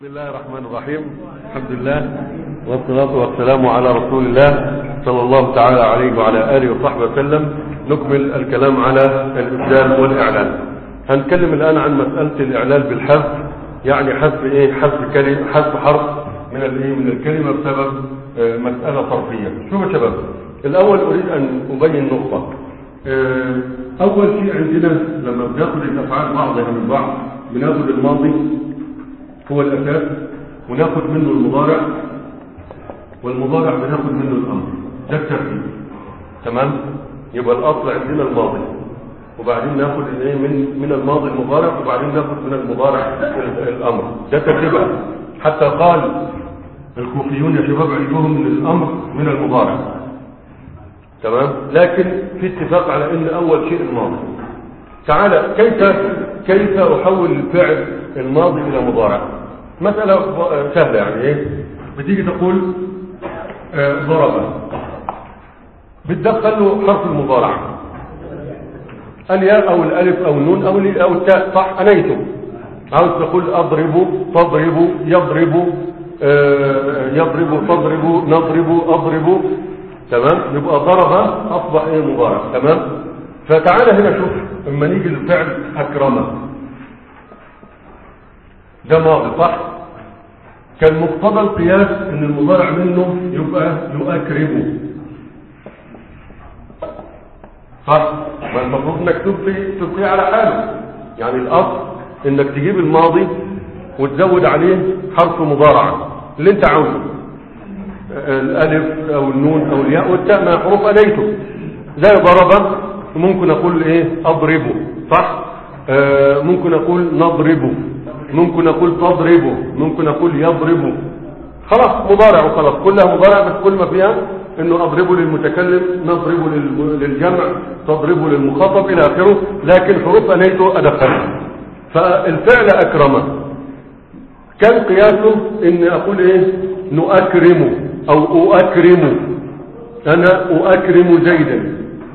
بسم الله الرحمن الرحيم الحمد لله والصلاة والسلام على رسول الله صلى الله تعالى عليه وعلى آله وصحبه وسلم نكمل الكلام على الإبدال والإعلان هنتكلم الآن عن مسألة الإعلان بالحذف يعني حذف إيه حذف كلمة حذف حرف من الإيه من الكلمة بسبب آه، مسألة صرفية شوفوا يا شباب الأول أريد أن أبين نقطة آه، أول شيء عندنا لما بناخد الأفعال بعضها من بعض بناخد الماضي هو الأساس وناخد منه المضارع والمضارع بناخد منه الأمر ده الترتيب تمام يبقى الأصل عندنا الماضي وبعدين ناخد الايه من من الماضي المضارع وبعدين ناخد من المضارع ال- الأمر ده ترتيبها حتى قال الكوفيون يا شباب عندهم من الأمر من المضارع تمام لكن في اتفاق على ان اول شيء الماضي تعالى كيف كيف احول الفعل الماضي الى مضارع مسألة ب- سهلة يعني ايه بتيجي تقول آه، ضرب بتدخل له حرف المضارع الياء او الالف او النون او ال- او التاء صح انيته عاوز تقول اضرب تضرب يضرب آه، يضرب تضرب نضرب اضرب تمام يبقى ضرب اصبح ايه مضارع تمام فتعالى هنا شوف اما نيجي للفعل اكرمه ده ماضي صح كان مقتضى القياس ان المضارع منه يبقى يؤكرمه صح ما المفروض انك تبقي تبقي على حاله يعني الاصل انك تجيب الماضي وتزود عليه حرف مضارعه اللي انت عاوزه الالف او النون او الياء والتاء مع حروف انيته زي ضرب ممكن اقول ايه اضربه صح آه ممكن اقول نضربه ممكن اقول تضربه ممكن اقول يضربه خلاص مضارع وخلاص كلها مضارع بس كل ما فيها انه اضربه للمتكلم نضربه للم- للجمع تضربه للمخاطب الى اخره لكن حروف انيته ادخلها فالفعل اكرمه كان قياسه ان اقول ايه نؤكرم او اؤكرم انا اؤكرم زيدا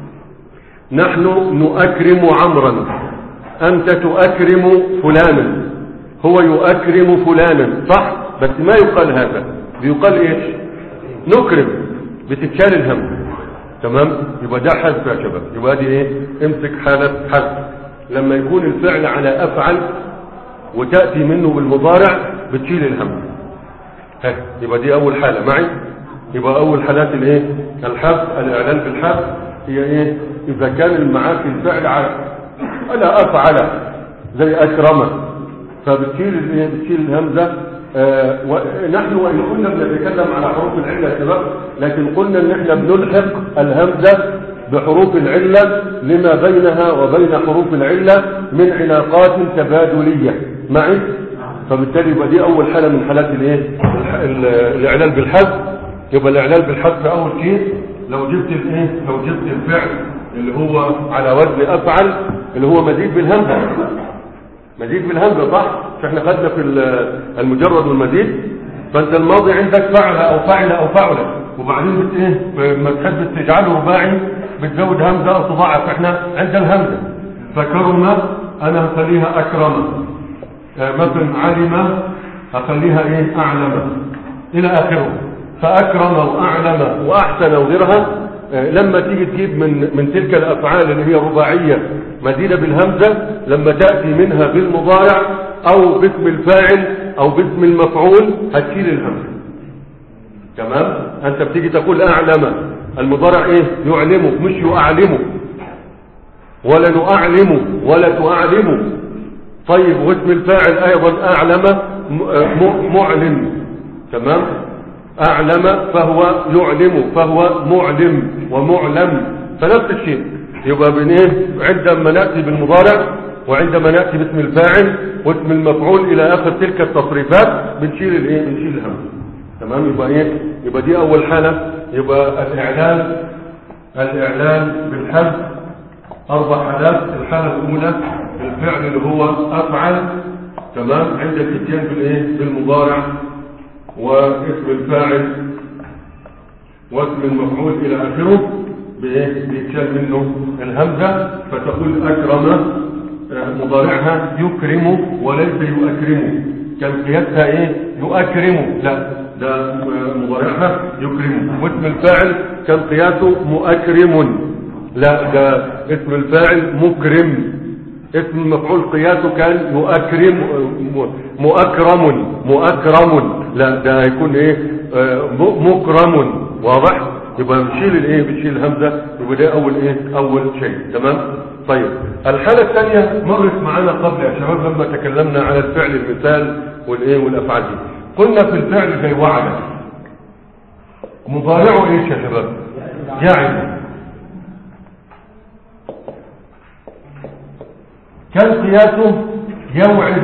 نحن نؤكرم عمرا انت تؤكرم فلانا هو يؤكرم فلانا صح بس ما يقال هذا بيقال ايش نكرم بتتشال الهم تمام يبقى ده حذف يا شباب يبقى دي ايه امسك حالة حذف لما يكون الفعل على افعل وتأتي منه بالمضارع بتشيل الهم ها يبقى دي اول حالة معي يبقى اول حالات الايه الحذف الاعلان بالحذف هي ايه اذا كان معاك الفعل على على افعل زي اكرمه فبتشيل الايه بتشيل الهمزه آه ونحن وان كنا بنتكلم على حروف العله يا شباب لكن قلنا ان احنا بنلحق الهمزه بحروف العله لما بينها وبين حروف العله من علاقات تبادليه معي فبالتالي يبقى دي اول حاله من حالات الايه الح- ال- الاعلان بالحذف يبقى الاعلان بالحذف اول شيء لو جبت الايه لو جبت الفعل اللي هو على وزن افعل اللي هو مزيد بالهمزه مزيد بالهمزه صح احنا خدنا في ال- المجرد والمزيد فانت الماضي عندك فعل او فعل او فعل وبعدين بت ايه لما تحب تجعله رباعي بتزود همزه او تضاعف احنا عند الهمزه فكرم انا هخليها اكرم آه، مثلا علم هخليها ايه اعلم الى اخره فاكرم واعلم واحسن وغيرها آه، لما تيجي تجيب من من تلك الافعال اللي هي رباعيه مزيده بالهمزه لما تاتي منها بالمضارع او باسم الفاعل او باسم المفعول هتشيل الهمزه تمام انت بتيجي تقول اعلم المضارع ايه يعلمه مش يعلمه ولا نعلم ولا تعلم طيب واسم الفاعل ايضا اعلم م- م- معلم تمام اعلم فهو يعلم فهو معلم ومعلم فنفس الشيء يبقى بين ايه عندما ناتي بالمضارع وعندما ناتي باسم الفاعل واسم المفعول الى اخر تلك التصريفات بنشيل الايه بنشيل الهمزه تمام يبقى ايه يبقى دي اول حاله يبقى الاعلان الاعلان بالحذف أربع حالات الحالة الأولى الفعل اللي هو أفعل تمام عند الاتيان بالإيه بالمضارع واسم الفاعل واسم المفعول إلى آخره بإيه بيتشال منه الهمزة فتقول أكرم آه، مضارعها يكرم وليس يؤكرم كان قياسها ايه يؤكرم لا ده مضارعها يكرم واسم الفاعل كان قياسه مؤكرم لا ده اسم الفاعل مكرم اسم المفعول قياسه كان مؤكرم مؤكرم مؤكرم لا ده هيكون ايه آه، م- مكرم واضح يبقى بنشيل الايه بنشيل الهمزه يبقى ده اول ايه اول شيء تمام طيب الحاله الثانيه مرت معانا قبل يا شباب لما تكلمنا على الفعل المثال والايه والافعال دي قلنا في الفعل زي وعد مضارعه ايش يا شباب يعد كان قياسه يوعد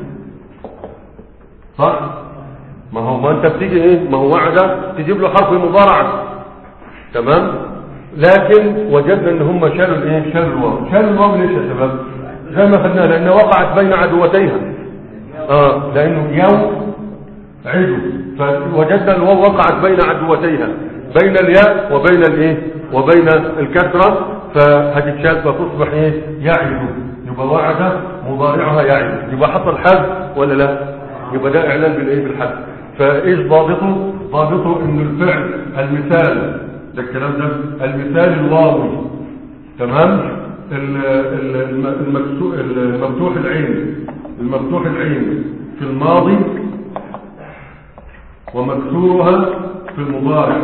صح ما هو ما انت بتيجي ايه ما هو وعد تجيب له حرف مضارعه تمام لكن وجدنا ان هم شالوا الايه شالوا الواو شالوا الواو ليش يا شباب زي ما خدناها لانها وقعت بين عدوتيها اه لانه يو عدو فوجدنا الواو وقعت بين عدوتيها بين الياء وبين الايه وبين الكسره فهتتشال فتصبح ايه يعد يبقى وعد مضارعها يعد يبقى حصل حذف ولا لا يبقى ده اعلان بالايه بالحذف فايش ضابطه ضابطه انه الفعل المثال ده الكلام ده المثال الواوي تمام ال- ال- الم- المكسو- المفتوح العين المفتوح العين في الماضي ومكسورها في المضارع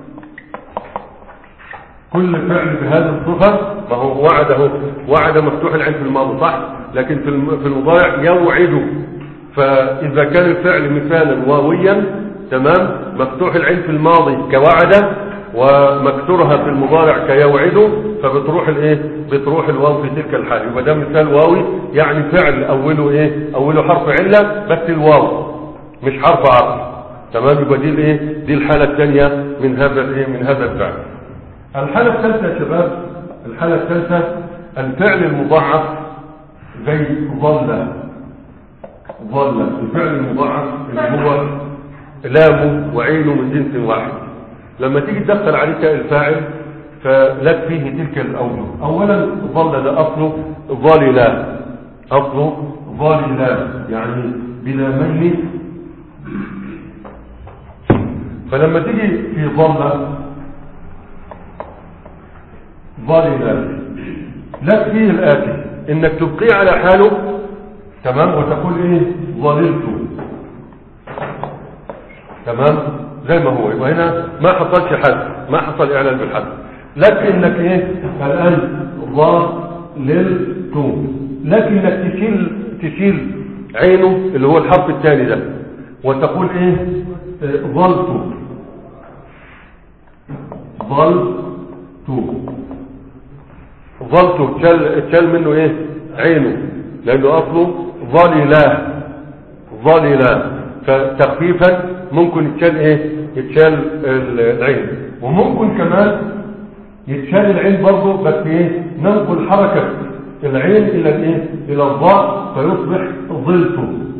كل فعل بهذه الصفة ما هو وعده وعد مفتوح العين في الماضي صح لكن في الم- في المضارع يوعد فإذا كان الفعل مثالا واويا تمام مفتوح العين في الماضي كوعد ومكسورها في المضارع كيوعد فبتروح الايه بتروح الواو في تلك الحال يبقى ده مثال واوي يعني فعل اوله ايه اوله حرف عله بس الواو مش حرف عطف تمام يبقى دي الايه دي الحاله الثانيه من هذا الايه من هذا الفعل الحاله الثالثه يا شباب الحاله الثالثه الفعل المضاعف زي ظل ظل الفعل المضاعف اللي هو لامه وعينه من جنس واحد لما تيجي تدخل عليه تاء الفاعل فلك فيه تلك الاوجه اولا ظل ده اصله ظللا اصله ظللا يعني بلا ميل فلما تيجي في ظل ظللا لك فيه الاتي انك تبقيه على حاله تمام وتقول ايه ظللت تمام زي ما هو يبقى هنا ما حصلش حد ما حصل اعلان بالحد لكنك ايه الان ظللت لكنك تشيل تشيل عينه اللي هو الحرف الثاني ده وتقول ايه آه، ظلت ظلت ظلت تشال تشال منه ايه عينه لانه اصله ظللا ظللا فتخفيفا ممكن يتشال ايه يتشال العين وممكن كمان يتشال العين برضه بس ايه ننقل حركة العين الى الايه الى الضاء فيصبح ظلت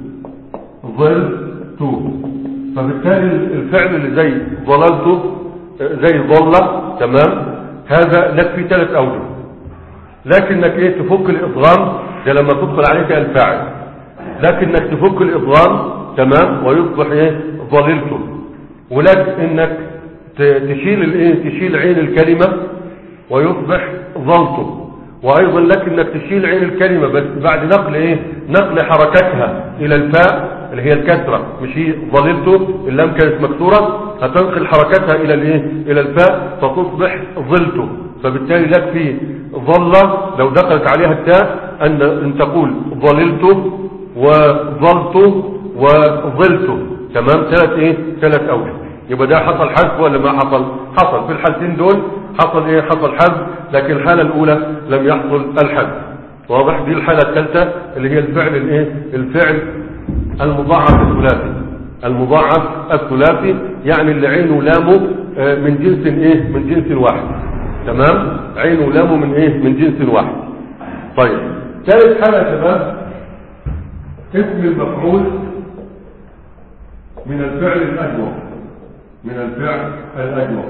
ظلت فبالتالي الفعل اللي زي ظللت زي ظل تمام هذا لك في ثلاث اوجه لكنك ايه تفك الادغام ده لما تدخل عليك الفاعل لكنك تفك الادغام تمام ويصبح ايه ظللته ولك انك ت- تشيل الايه تشيل عين الكلمه ويصبح ظلته وايضا لك انك تشيل عين الكلمه بس بعد نقل ايه نقل حركتها الى الفاء اللي هي الكسره مش هي ظللته اللام كانت مكسوره هتنقل حركتها الى الايه الى الفاء فتصبح ظلته فبالتالي لك في ظل لو دخلت عليها التاء ان ان تقول ظللت وظلت وظلت تمام ثلاث ايه ثلاث اوجه يبقى ده حصل حذف ولا ما حصل حصل في الحالتين دول حصل ايه حصل حذف لكن الحاله الاولى لم يحصل الحذف واضح دي الحاله الثالثه اللي هي الفعل الايه الفعل المضاعف الثلاثي المضاعف الثلاثي يعني اللي عينه لامه آه، من جنس ايه من جنس واحد تمام عينه لامه من ايه من جنس واحد طيب ثالث حاله يا شباب اسم المفعول من الفعل الأجوف من الفعل الأجوف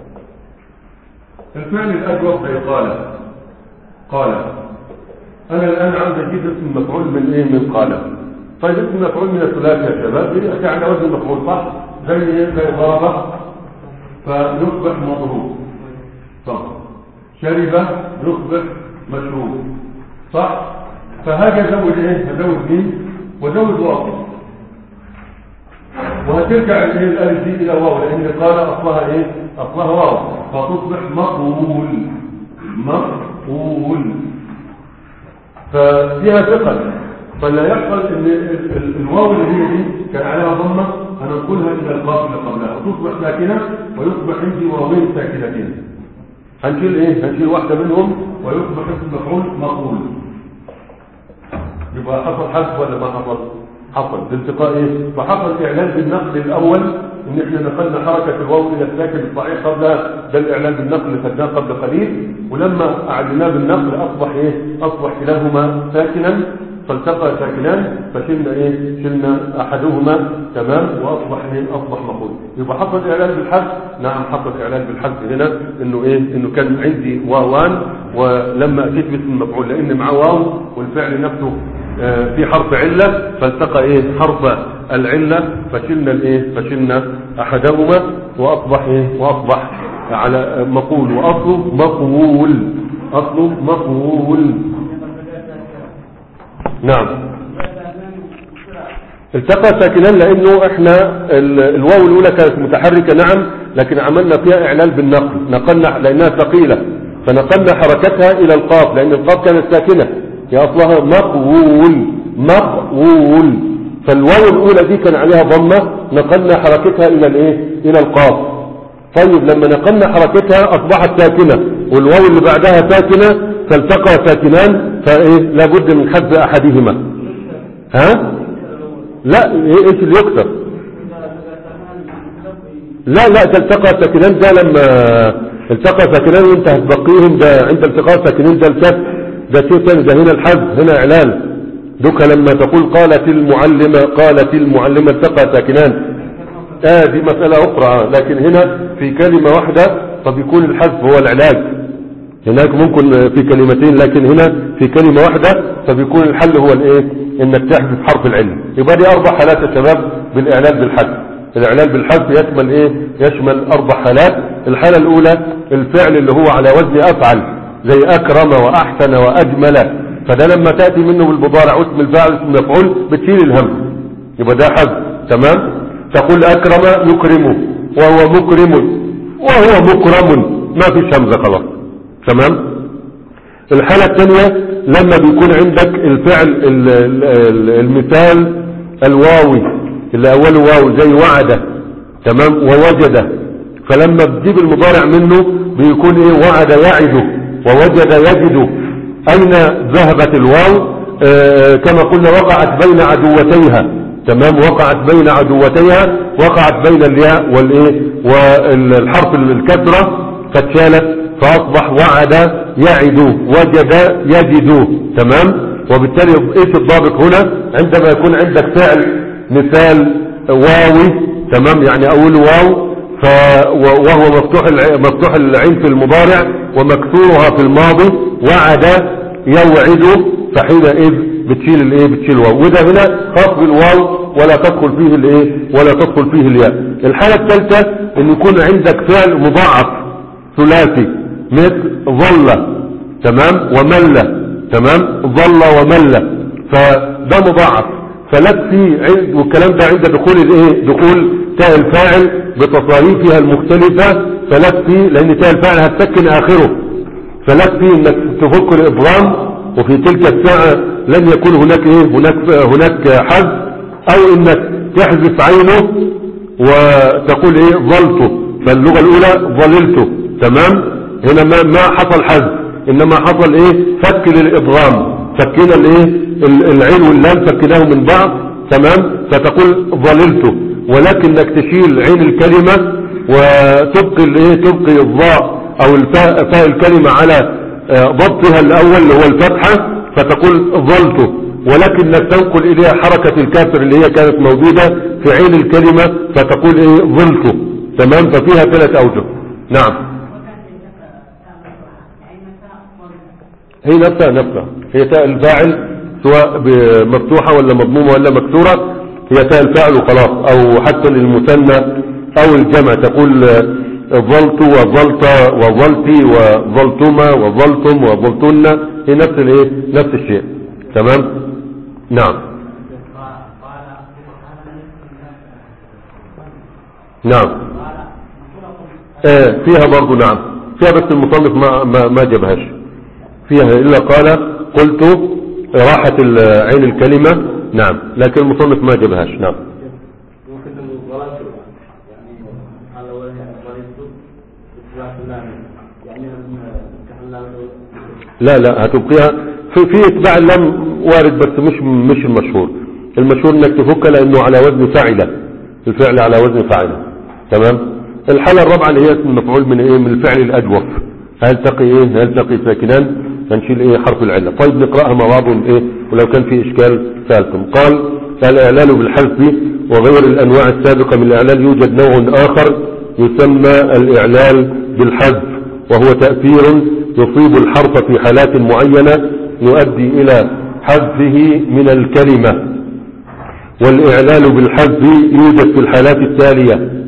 الفعل الأجوف زي قال قال أنا الآن عاوز أجيب اسم مفعول من إيه من قال طيب اسم مفعول من الثلاثي يا شباب يأتي على وزن المفعول صح زي ايه زي ضربة فيصبح مضروب صح شرب يصبح مشروب صح فهاجي ازود ايه هزود مين وازود واو وهترجع الايه الالف دي الى واو لان قال اصلها ايه اصلها واو فتصبح مقبول مقبول ففيها ثقل فلا يحصل ان ال- ال- الواو اللي هي دي كان عليها ضمه هننقلها الى القاف اللي قبلها وتصبح ساكنه ويصبح عندي واوين ساكنتين هنشيل ايه هنشيل واحده منهم ويصبح اسم مفعول مقبول يبقى حصل حذف ولا ما حصل حصل بالتقاء ايه فحصل اعلان بالنقل الاول ان احنا نقلنا حركه الواو الى الساكن الصحيح قبلها ده الاعلان بالنقل اللي خدناه قبل قليل ولما اعلناه بالنقل اصبح ايه اصبح كلاهما ساكنا فالتقى ساكنان فشلنا ايه شلنا احدهما تمام واصبح ايه اصبح مقول يبقى حصل اعلان بالحذف نعم حصل اعلان بالحذف هنا انه ايه انه كان عندي واوان ولما اتيت باسم المفعول لان معاه واو والفعل نفسه آه، في حرف علة فالتقى ايه حرف العلة فشلنا الايه فشلنا احدهما واصبح ايه واصبح على مقول واصله مقول اصله مقول نعم التقى ساكنان لانه احنا ال- الواو الاولى كانت متحركة نعم لكن عملنا فيها اعلال بالنقل نقلنا لانها ثقيلة فنقلنا حركتها الى القاف لان القاف كانت ساكنة هي اصلها مقول مقول فالواو الاولى دي كان عليها ضمة نقلنا حركتها الى الايه الى القاف طيب لما نقلنا حركتها اصبحت ساكنة والواو اللي بعدها ساكنة فالتقى ساكنان فايه لابد من حذف احدهما ها لا ايه ايش اللي يكسر لا لا ده التقى ساكنان ده لما التقى ساكنان وانت هتبقيهم ده عند التقاء ساكنين ده الكسر ده شيء ثاني ده هنا الحذف هنا اعلان دوك لما تقول قالت المعلمة قالت المعلمة التقى ساكنان اه دي مسألة اخرى آه. لكن هنا في كلمة واحدة فبيكون الحذف هو العلاج هناك ممكن في كلمتين لكن هنا في كلمة واحدة فبيكون الحل هو الايه انك تحذف حرف العلم يبقى دي اربع حالات يا شباب بالاعلان بالحذف الاعلان بالحذف يشمل ايه يشمل اربع حالات الحالة الاولى الفعل اللي هو على وزن افعل زي اكرم واحسن واجمل فده لما تأتي منه بالمضارع اسم الفاعل اسم مفعول بتشيل الهم يبقى ده حذف تمام تقول اكرم يكرمه وهو مكرم وهو مكرم ما فيش همزة خلاص تمام الحالة الثانية لما بيكون عندك الفعل ال- ال- ال- المثال الواوي اللي اوله واو زي وعد تمام ووجد فلما بتجيب المضارع منه بيكون ايه وعد يعد ووجد يجد اين ذهبت الواو آه كما قلنا وقعت بين عدوتيها تمام وقعت بين عدوتيها وقعت بين الياء والايه والحرف الكسره فاتشالت فاصبح وعد يعد وجد يجد تمام وبالتالي ايش الضابط هنا عندما يكون عندك فعل مثال واوي تمام يعني اول واو ف وهو مفتوح الع- مفتوح العين في المضارع ومكسورها في الماضي وعد يوعد فحينئذ بتشيل الايه بتشيل الواو وده هنا خاص بالواو ولا تدخل فيه الايه ولا تدخل فيه الياء الحالة الثالثة ان يكون عندك فعل مضاعف ثلاثي مثل ظل تمام ومل تمام ظل ومل فده مضاعف فلك في عند والكلام ده عند دخول الايه دخول تاء الفاعل بتصاريفها المختلفة فلك في لان تاء الفاعل هتسكن اخره فلك في انك تفك الابرام وفي تلك الساعة لن يكون هناك ايه هناك هناك حذف او انك تحذف عينه وتقول ايه ظلت فاللغة الاولى ظللت تمام هنا ما, ما حصل حذف انما حصل ايه فك للادغام فكنا الايه ال- العين واللام فكناهم من بعض تمام فتقول ظللت ولكنك تشيل عين الكلمة وتبقي الايه تبقي الضاء او الفاء فاء الكلمة على آه، ضبطها الاول اللي هو الفتحة فتقول ظلت ولكنك تنقل اليها حركة الكافر اللي هي كانت موجودة في عين الكلمة فتقول ايه ظلت تمام ففيها ثلاث اوجه نعم هي نفسها نفسها هي تاء الفاعل سواء ب- مفتوحة ولا مضمومة ولا مكسورة هي تاء الفاعل وخلاص او حتى للمثنى او الجمع تقول آه، ظلت وظلت وظلتي وظلتما وظلتم وظلتن هي نفس الايه نفس الشيء تمام نعم نعم آه فيها برضو نعم فيها بس المصنف ما ما, ما جابهاش فيها الا قال قلت راحت ال- عين الكلمة نعم لكن المصنف ما جابهاش نعم ممكن تقول ظلمت يعني على وجه ظلمت إصلاح اللام يعني تحلل لا لا هتبقيها في, في اتباع اللام وارد بس مش مش المشهور المشهور انك تفك لانه على وزن فاعلة الفعل على وزن فاعلة تمام الحالة الرابعة اللي هي اسم المفعول من ايه من الفعل الاجوف هل تقي ايه هل تقي ساكنان هنشيل ايه حرف العلة طيب نقرأها مع بعض ايه ولو كان في اشكال سألكم قال الاعلان بالحذف وغير الانواع السابقة من الاعلان يوجد نوع اخر يسمى الاعلان بالحذف وهو تأثير يصيب الحرف في حالات معينة يؤدي إلى حذفه من الكلمة والإعلان بالحذف يوجد في الحالات التالية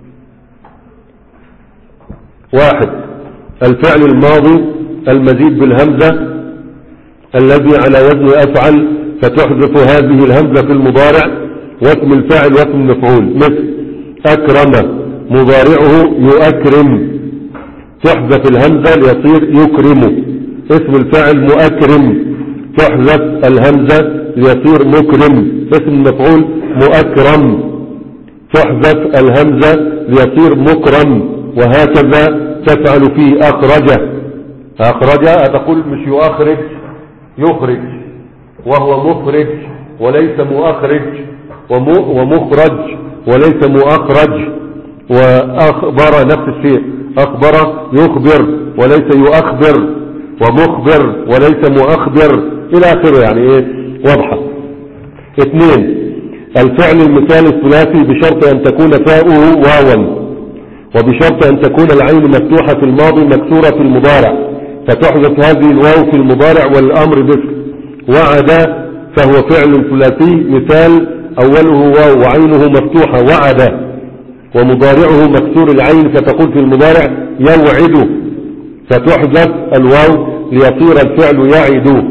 واحد الفعل الماضي المزيد بالهمزة الذي على وزن أفعل فتحذف هذه الهمزة في المضارع واسم الفاعل واسم المفعول مثل أكرم مضارعه يؤكرم تحذف الهمزة ليصير يكرم اسم الفاعل مؤكرم تحذف الهمزة ليصير مكرم اسم المفعول مؤكرم تحذف الهمزة ليصير مكرم وهكذا تفعل في أخرج أخرج أتقول مش يؤخرج يخرج وهو مخرج وليس مؤخرج وم- ومخرج وليس مؤخرج وأخبر نفس الشيء أخبر يخبر وليس يؤخبر ومخبر وليس مؤخبر إلى آخره يعني إيه واضحة اثنين الفعل المثال الثلاثي بشرط أن تكون فاؤه واوا وبشرط أن تكون العين مفتوحة في الماضي مكسورة في المضارع فتحذف هذه الواو في المضارع والأمر مثل وعد فهو فعل ثلاثي مثال أوله واو وعينه مفتوحة وعد ومضارعه مكسور العين فتقول في المضارع يوعد فتحذف الواو ليصير الفعل يعد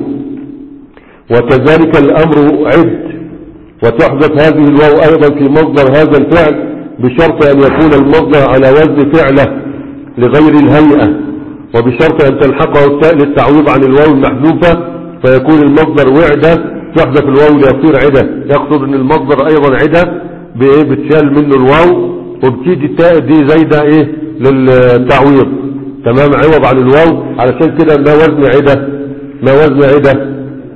وكذلك الأمر عد وتحذف هذه الواو أيضا في مصدر هذا الفعل بشرط أن يكون المصدر على وزن فعله لغير الهيئة وبشرط أن تلحقه التاء للتعويض عن الواو المحذوفة فيكون المصدر وعدة تحذف الواو ليصير عدة يقصد أن المصدر أيضا عدة بإيه بتشال منه الواو وبتيجي التاء دي زايدة إيه للتعويض تمام عوض عن الواو علشان كده ما وزن عدة ما وزن عدة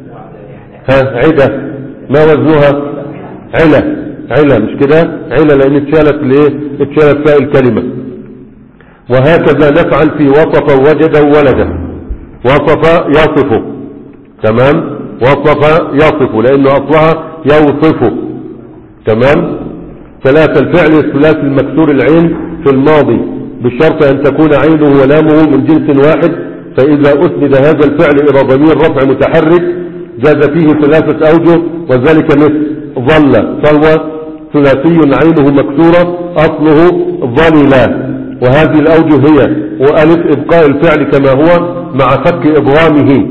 ها عدة ما وزنها علة علة مش كده علة لان اتشالت ليه اتشالت فاء الكلمة وهكذا نفعل في وصف وجد ولد وصف يصف تمام وصف يصف لانه اصلها يوصف تمام ثلاثة الفعل الثلاثي المكسور العين في الماضي بشرط ان تكون عينه ولامه من جنس واحد فاذا اسند هذا الفعل الى ضمير رفع متحرك جاز فيه ثلاثة اوجه وذلك مثل ظل فهو ثلاثي عينه مكسورة اصله ظلل وهذه الاوجه هي والف ابقاء الفعل كما هو مع فك ابغامه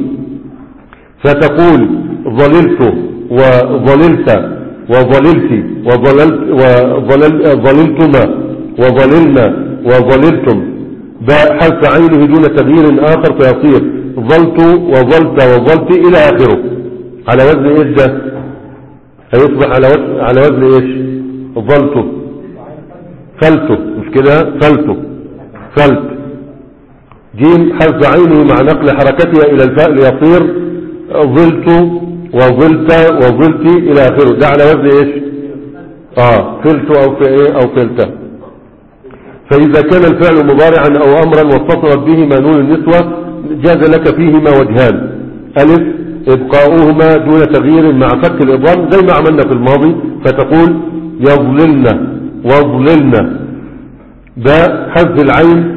فتقول ظللت وظللت وظللت وظللت وظلل ظللتما وظللنا وظللتم باء حذف عينه دون تغيير آخر فيصير ظلت وظلت وظلت إلى آخره على وزن إيش ده هيصبح على وزن على وزن إيش ظلت فلت مش كده فلت فلت جيم حذف عينه مع نقل حركتها إلى الفاء ليصير ظلت وظلت وظلت إلى آخره ده على وزن إيش آه فلت أو في إيه أو فلت فإذا كان الفعل مضارعا أو أمرا واتصلت به ما نون النسوة جاز لك فيهما وجهان ألف إبقاؤهما دون تغيير مع فك الإضرام زي ما عملنا في الماضي فتقول يظللن وظللن باء حذف العين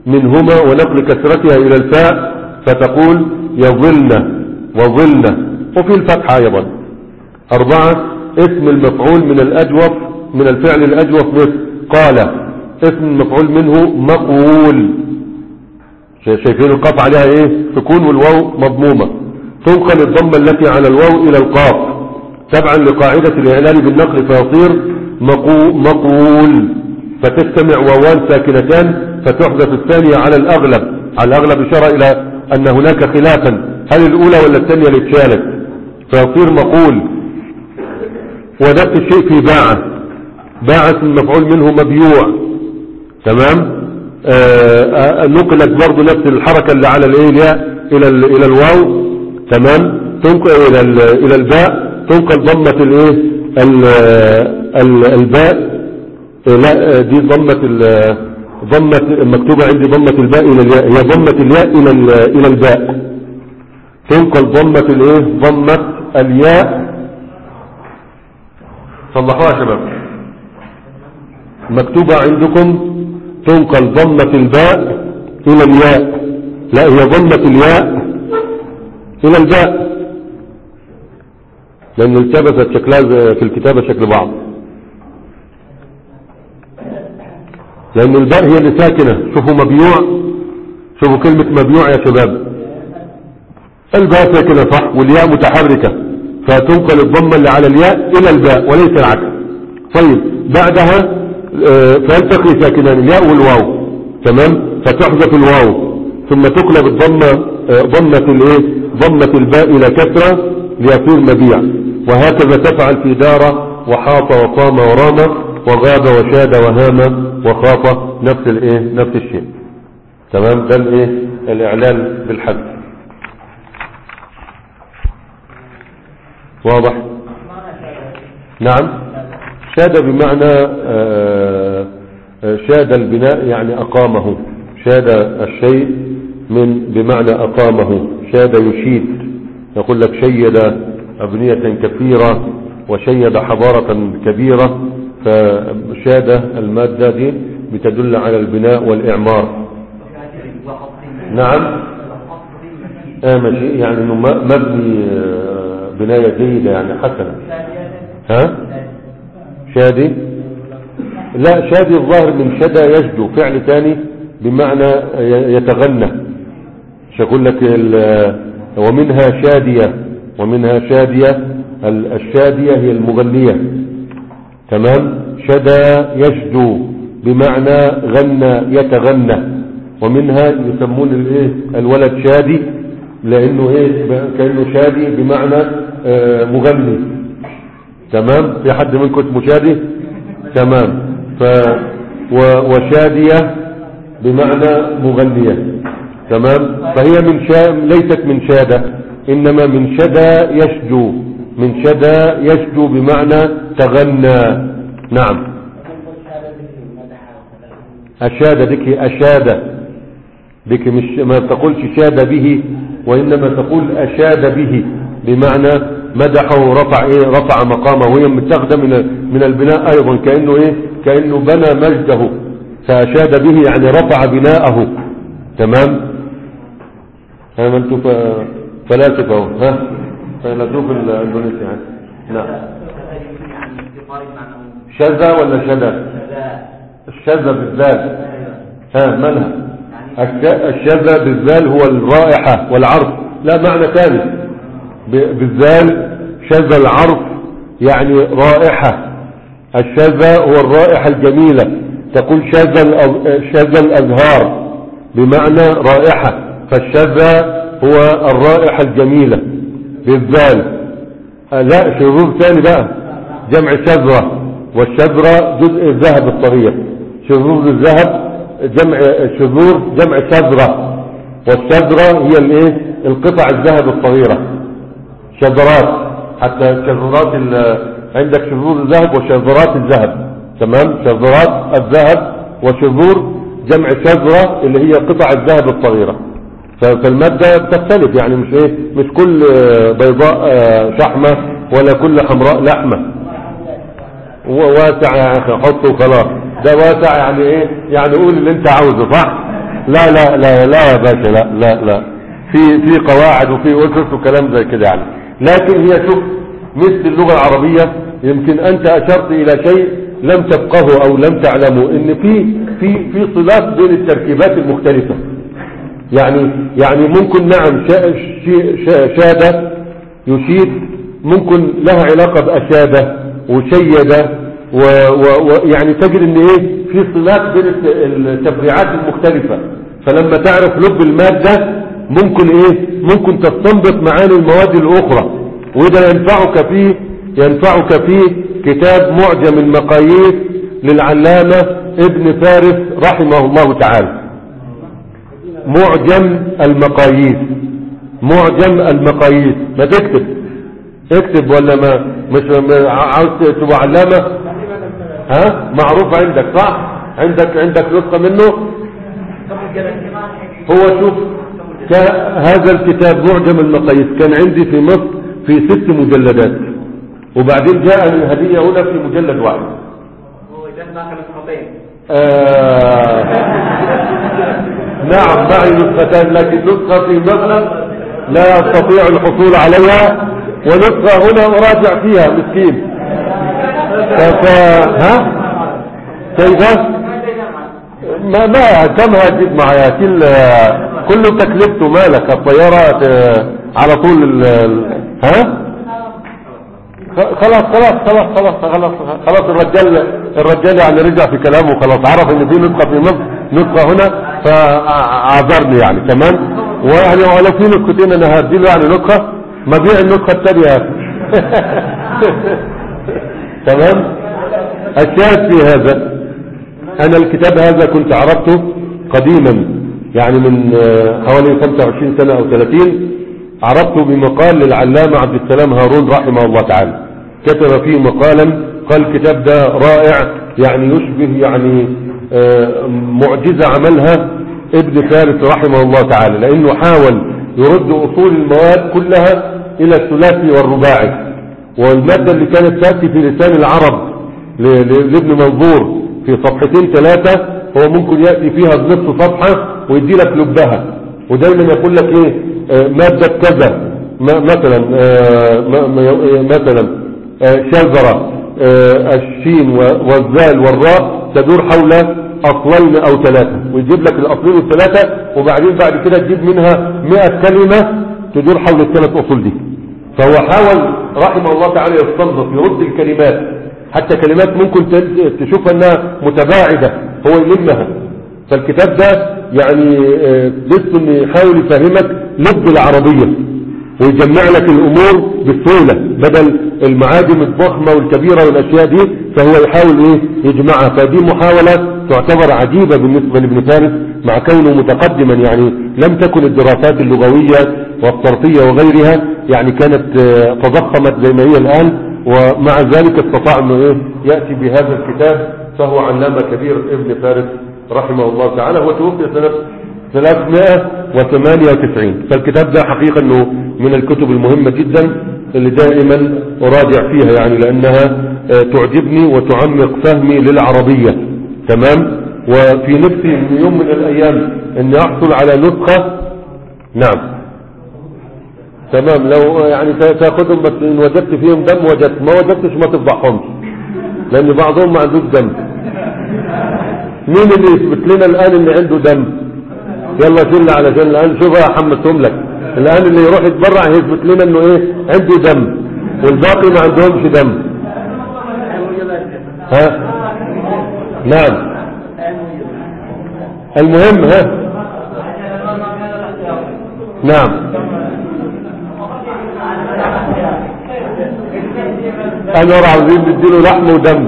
منهما ونقل كسرتها إلى الفاء فتقول يظلن وظلن وفي الفتحة أيضا أربعة اسم المفعول من الأجوف من الفعل الأجوف مثل قال اسم المفعول منه مقول شا- شايفين القاف عليها ايه سكون والواو مضمومة تنقل الضمة التي على الواو إلى القاف تبعا لقاعدة الإعلان بالنقل فيصير مقو مقول فتجتمع واوان ساكنتان فتحذف الثانية على الأغلب على الأغلب إشارة إلى أن هناك خلافا هل الأولى ولا الثانية اللي اتشالت فيصير مقول ونفس الشيء في باعة باعة اسم المفعول منه مبيوع تمام آه آه نقلت برضو نفس الحركة اللي على الايه الياء الى ال الى الواو تمام تنقل الى ال الى الباء تنقل ضمة الايه ال- ال- الباء آه، لا آه، دي ضمة ال- ضمة مكتوبة عندي ضمة الباء الى الياء هي ضمة الياء الى ال- الى الباء تنقل ضمة الايه ضمة الياء صلحوها يا شباب مكتوبة عندكم تنقل ضمة الباء إلى الياء لا هي ضمة الياء إلى الباء لأن التبست شكلها زي- في الكتابة شكل بعض لأن الباء هي اللي ساكنة شوفوا مبيوع شوفوا كلمة مبيوع يا شباب الباء ساكنة صح والياء متحركة فتنقل الضمة اللي على الياء إلى الباء وليس العكس طيب بعدها آه، فيلتقي ساكنان الياء والواو تمام فتحذف الواو ثم تقلب الضمة آه، ضمة الايه ضمة الباء إلى كسرة ليصير مبيع وهكذا تفعل في دار وحاط وقام ورام وغاب وشاد وهام وخاف نفس الايه نفس الشيء تمام ده الايه الاعلان بالحذف واضح نعم شاد بمعنى آه، آه، شاد البناء يعني أقامه شاد الشيء من بمعنى أقامه شاد يشيد يقول لك شيد أبنية كثيرة وشيد حضارة كبيرة فشاد المادة دي بتدل على البناء والإعمار نعم آه ماشي يعني انه م- مبني آه، بناية جيدة يعني حسنة ها شادي لا شادي الظاهر من شدى يشدو فعل ثاني بمعنى ي- يتغنى مش اقول لك ال- ومنها شادية ومنها شادية ال- الشادية هي المغنية تمام شدى يشدو بمعنى غنى يتغنى ومنها يسمون الايه الولد شادي لانه ايه ب- كانه شادي بمعنى آه، مغني تمام في حد منكم اسمه شادي تمام ف و- وشادية بمعنى مغنية تمام فهي من شا... ليست من شادة انما من شدى يشجو من شدى يشجو بمعنى تغنى نعم أشاد ديك أشاد ديك مش ما تقولش شاد به وإنما تقول أشاد به بمعنى مدحه ورفع إيه رفع مقامه وهي متاخده من من البناء أيضا كأنه إيه كأنه بنى مجده فأشاد به يعني رفع بناءه تمام ها ما انتوا ف- فلاسفة اهو ها فيلسوف الاندونيسي ها نعم شذا ولا شذا الشذا بالذات ها مالها الش- الشذا بالذال هو الرائحة والعرف لا معنى ثاني ب- بالذال شذا العرف يعني رائحة الشذا هو الرائحة الجميلة تقول شذا الأز- شذا الأزهار بمعنى رائحة فالشذا هو الرائحة الجميلة بالذال آه، لا شذوذ ثاني بقى جمع شذرة والشذرة جزء الذهب الطريق شذوذ الذهب جمع شذور جمع شذرة والشذرة هي الايه القطع الذهب الصغيرة شذرات حتى شذرات ال- عندك شذور الذهب وشذرات الذهب تمام شذرات الذهب وشذور جمع شذرة اللي هي قطع الذهب الصغيرة ف- فالمادة بتختلف يعني مش ايه مش كل آه، بيضاء آه، شحمة ولا كل حمراء لحمة هو واسع يا اخي حطه وخلاص ده واسع يعني ايه يعني قول اللي انت عاوزه صح لا لا لا لا يا باشا لا لا لا في في قواعد وفي اسس وكلام زي كده يعني لكن هي شوف مثل اللغة العربية يمكن أنت أشرت إلى شيء لم تفقهه أو لم تعلمه إن في في في صلات بين التركيبات المختلفة يعني يعني ممكن نعم شا- شي- شا- شادة يشيد ممكن لها علاقة بأشادة وشيدة ويعني تجد ان ايه في صلات بين الت- التفريعات المختلفة فلما تعرف لب المادة ممكن ايه ممكن تستنبط معاني المواد الاخرى وده ينفعك فيه ينفعك في كتاب معجم المقاييس للعلامة ابن فارس رحمه الله تعالى معجم المقاييس معجم المقاييس ما تكتب اكتب ولا ما مش ما- عاوز تبقى علامة ها معروف عندك صح عندك عندك نسخة منه هو شوف كا- هذا الكتاب معجم المقاييس كان عندي في مصر في ست مجلدات وبعدين جاء هدية هنا في مجلد واحد هو ده معك نسختين آه نعم معي نسختان لكن نسخة في مبلغ لا أستطيع الحصول عليها ونسخة هنا أراجع فيها مسكين ف... ها كيف ما ما كم هتجيب معايا كل كله تكلفته مالك الطيارة آه، على طول ال... ال- ها خ- خلاص خلاص خلاص خلاص خلاص خلاص الرجال الرجال يعني رجع في كلامه خلاص عرف ان في نسخة في مصر نسخة هنا فاعذرني يعني تمام ويعني ولو في نسختين انا هديله يعني نسخة ما بيع النسخة الثانية يا أخي. تمام الشاهد في هذا انا الكتاب هذا كنت عرفته قديما يعني من آه، حوالي 25 سنة او 30 عرفته بمقال للعلامة عبد السلام هارون رحمه الله تعالى كتب فيه مقالا قال الكتاب ده رائع يعني يشبه يعني آه، معجزة عملها ابن فارس رحمه الله تعالى لانه حاول يرد اصول المواد كلها الى الثلاثي والرباعي والمادة اللي كانت تأتي في لسان العرب ل- ل- لابن منظور في صفحتين ثلاثة هو ممكن يأتي فيها بنصف صفحة ويدي لك لبها ودايما يقول لك ايه آه، مادة كذا م- مثلا آه، م- م- مثلا آه، شذرة آه، الشين و- والزال والراء تدور حول أصلين أو ثلاثة ويجيب لك الأصلين والثلاثة وبعدين بعد كده تجيب منها مئة كلمة تدور حول الثلاث أصول دي فهو حاول رحمه الله تعالى يستنبط يرد الكلمات حتى كلمات ممكن ت- تشوف انها متباعدة هو يلمها فالكتاب ده يعني آه، لسه انه يحاول يفهمك لب العربية ويجمع لك الامور بسهولة بدل المعاجم الضخمة والكبيرة والاشياء دي فهو يحاول ايه يجمعها فدي محاولة تعتبر عجيبة بالنسبة لابن فارس مع كونه متقدما يعني لم تكن الدراسات اللغوية والصرفية وغيرها يعني كانت آه، تضخمت زي ما هي الآن ومع ذلك استطاع انه ايه يأتي بهذا الكتاب فهو علامة كبير ابن فارس رحمه الله تعالى هو توفي سنة 398 فالكتاب ده حقيقة انه من الكتب المهمة جدا اللي دائما اراجع فيها يعني لانها آه، تعجبني وتعمق فهمي للعربية تمام وفي نفسي من يوم من الايام اني احصل على نسخة نعم تمام لو يعني تا- تاخدهم بس ان وجدت فيهم دم وجدت ما وجدتش ما تفضحهمش لان بعضهم ما عندوش دم مين اللي يثبت لنا الان ان عنده دم يلا شل علشان الان شوف حمسهم لك الان اللي يروح يتبرع يثبت لنا انه ايه عنده دم والباقي ما عندهمش دم ها نعم المهم ها نعم انا عاوزين نديله لحم ودم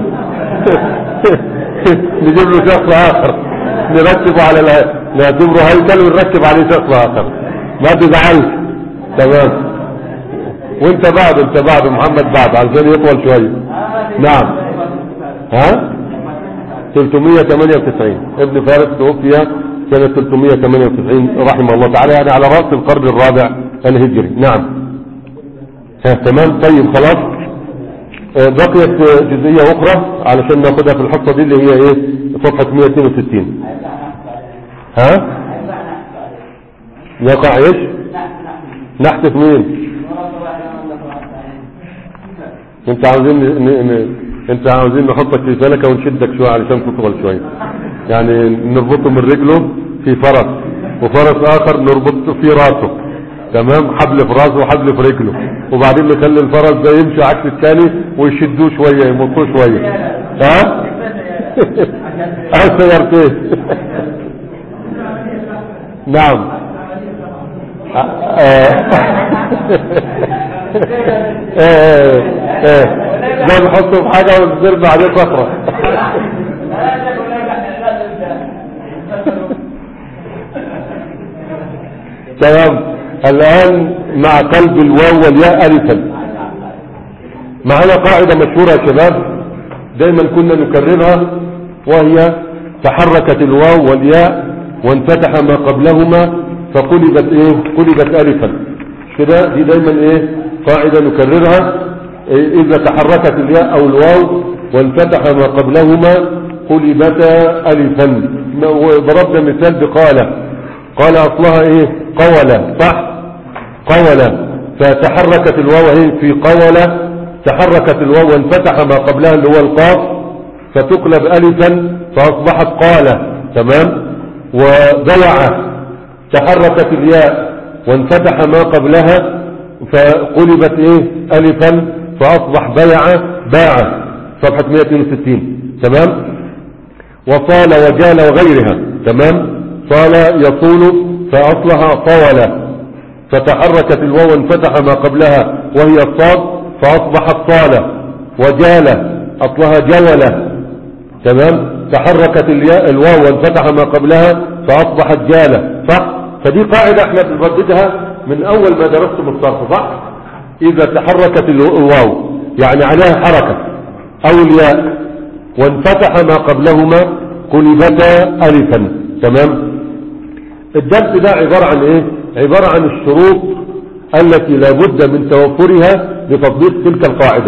نجيب له شخص اخر نركبه على ال... نعتبره هيكل ونركب عليه شخص اخر ما تزعلش تمام وانت بعد انت بعد محمد بعد عشان يطول شويه نعم ها 398 ابن فارس توفي سنة 398 رحمه الله تعالى يعني على رأس القرن الرابع الهجري نعم ها تمام طيب خلاص آه، بقيت آه، جزئية أخرى علشان ناخدها في الحصة دي اللي هي إيه صفحة 162 ها يقع إيش نحتف مين انت عاوزين ن... ن... انت عاوزين نحطك في فلكة ونشدك شوية علشان تطول شوية يعني نربطه من رجله في فرس وفرس اخر نربطه في راسه تمام حبل في راسه وحبل في رجله وبعدين نخلي الفرس ده يمشي عكس الثاني ويشدوه شوية يمطوه شوية ها اه سيارتين نعم آه. ايه ايه ده نحطه في حاجة ونرمي عليه صخرة تمام الآن مع قلب الواو والياء ألفا معنا قاعدة مشهورة يا شباب دايما كنا نكررها وهي تحركت الواو والياء وانفتح ما قبلهما فقلبت ايه قلبت ألفا مش كده دي دايما ايه قاعدة نكررها إيه إذا تحركت الياء أو الواو وانفتح ما قبلهما قلبتا ألفا وضربنا مثال بقالة قال أصلها إيه قولة صح قولة فتحركت الواو هي في قولة تحركت الواو وانفتح ما قبلها اللي هو القاف فتقلب ألفا فأصبحت قالة تمام وضوعة تحركت الياء وانفتح ما قبلها فقلبت ايه ألفا فأصبح بيع باع صفحة 162 تمام وصال وجال وغيرها تمام صال يصول فأصلها طول فتحركت الواو انفتح ما قبلها وهي الصاد فأصبحت صالة وجال أصلها جولة تمام تحركت الياء الواو وانفتح ما قبلها فأصبحت جالة صح فدي قاعدة احنا بنرددها من أول ما درستم الصرف صح إذا تحركت الواو يعني عليها حركة أو الياء وانفتح ما قبلهما قلبتا ألفا تمام الدرس ده عبارة عن ايه عبارة عن الشروط التي لابد من توفرها لتطبيق تلك القاعدة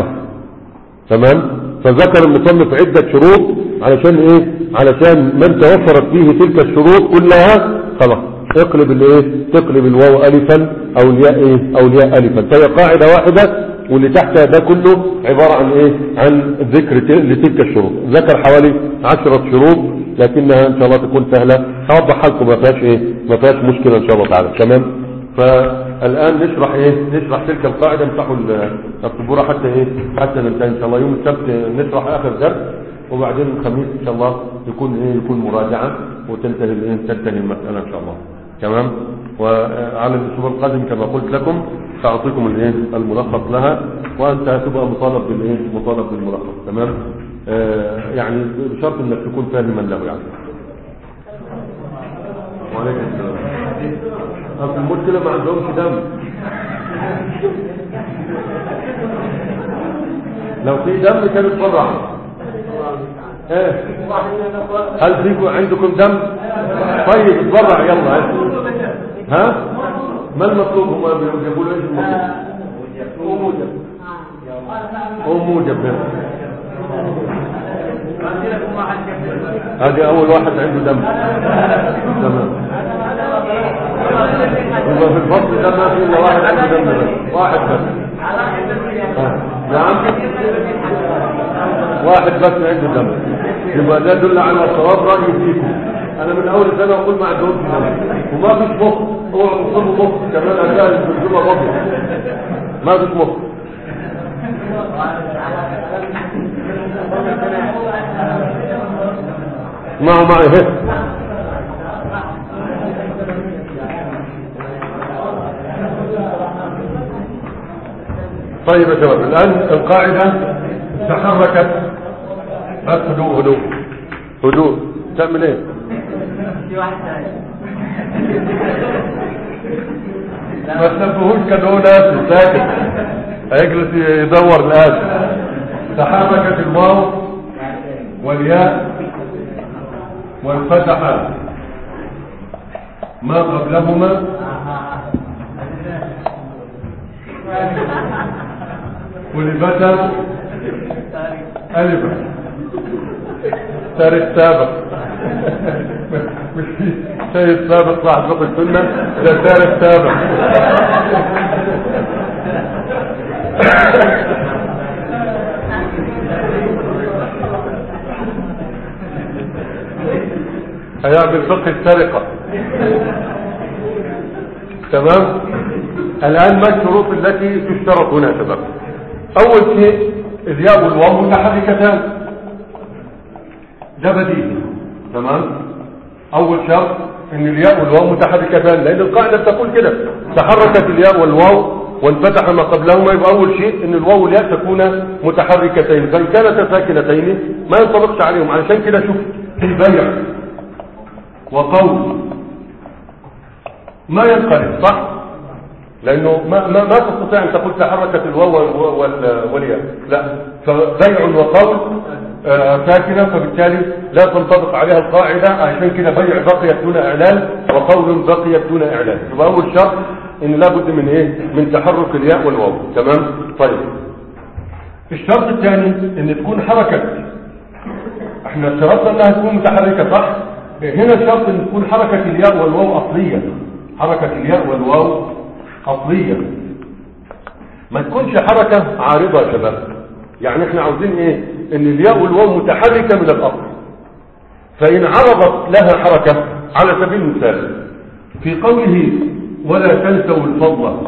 تمام فذكر المصنف عدة شروط علشان ايه علشان من توفرت فيه تلك الشروط كلها خلاص اقلب الايه تقلب الواو الفا او الياء ايه او الياء الفا فهي قاعدة واحدة واللي تحتها ده كله عبارة عن ايه عن ذكر لتلك الشروط ذكر حوالي عشرة شروط لكنها ان شاء الله تكون سهلة هوضح لكم ما فيهاش ايه ما فيهاش مشكلة ان شاء الله تعالى تمام فالان نشرح ايه نشرح تلك القاعدة امسحوا السبورة حتى ايه حتى ننتهي ان شاء الله يوم السبت نشرح اخر درس وبعدين الخميس ان شاء الله يكون ايه يكون مراجعة وتنتهي الايه تنتهي المسألة ان شاء الله تمام وعلى الاسبوع القادم كما قلت لكم ساعطيكم الايه الملخص لها وانت هتبقى مطالب بالايه مطالب بالملخص تمام آه يعني بشرط انك تكون فاهما له يعني وعليكم السلام اصل المشكله ما عندهمش دم لو في دم كان اتبرع ايه هل فيكم عندكم دم طيب اتبرع يلا ها ما المطلوب هم بيقولوا ايش المطلوب هو موجب بس هذه اول واحد عنده دم تمام يبقى في الفصل ده ما في الا واحد عنده دم بس واحد بس آه. نعم واحد بس عنده دم يبقى ده يدل على صواب رايي فيكم انا من اول سنه اقول ما عندهمش دم وما فيش مخ اوعوا تصيبوا مخ كمان هتلاقي الجمله برضه ما فيش مخ معه معي هيك طيب يا شباب الآن القاعدة تحركت بس هدوء هدوء هدوء تعمل ايه ما تنبهوش كده ناس ساكت هيجلس يدور الآن تحركت الواو والياء وانفتح ما قبلهما ولبتا ألفا تاريخ سابق مش في شيء سابق صاحب فقه السنة ده تاريخ سابق هيعمل فقه السرقة تمام الآن ما الشروط التي تشترط هنا يا شباب أول شيء الياء والواو متحركتان ده بديهي تمام أول شرط ان الياء والواو متحركتان لان القاعدة بتقول كده تحركت الياء والواو وانفتح ما قبلهما يبقى اول شيء ان الواو والياء تكون متحركتين فان كانتا ساكنتين ما ينطبقش عليهم علشان كده شوف في بيع وقول ما ينقلب صح لانه ما ما, ما تستطيع ان تقول تحركت الواو وال- وال- والياء لا فبيع وقول آه، ساكنه فبالتالي لا تنطبق عليها القاعده عشان كده بيع بقيت دون اعلان وقول بقيت دون اعلان يبقى اول شرط ان لابد من ايه من تحرك الياء والواو تمام طيب الشرط الثاني ان تكون حركه احنا شرطنا انها تكون متحركه صح هنا الشرط ان تكون حركه الياء والواو اصليه حركه الياء والواو اصليه ما تكونش حركه عارضه يا شباب يعني احنا عاوزين ايه ان الياء والواو متحركه من الاصل فان عرضت لها حركه على سبيل المثال في قوله ولا تنسوا الفضل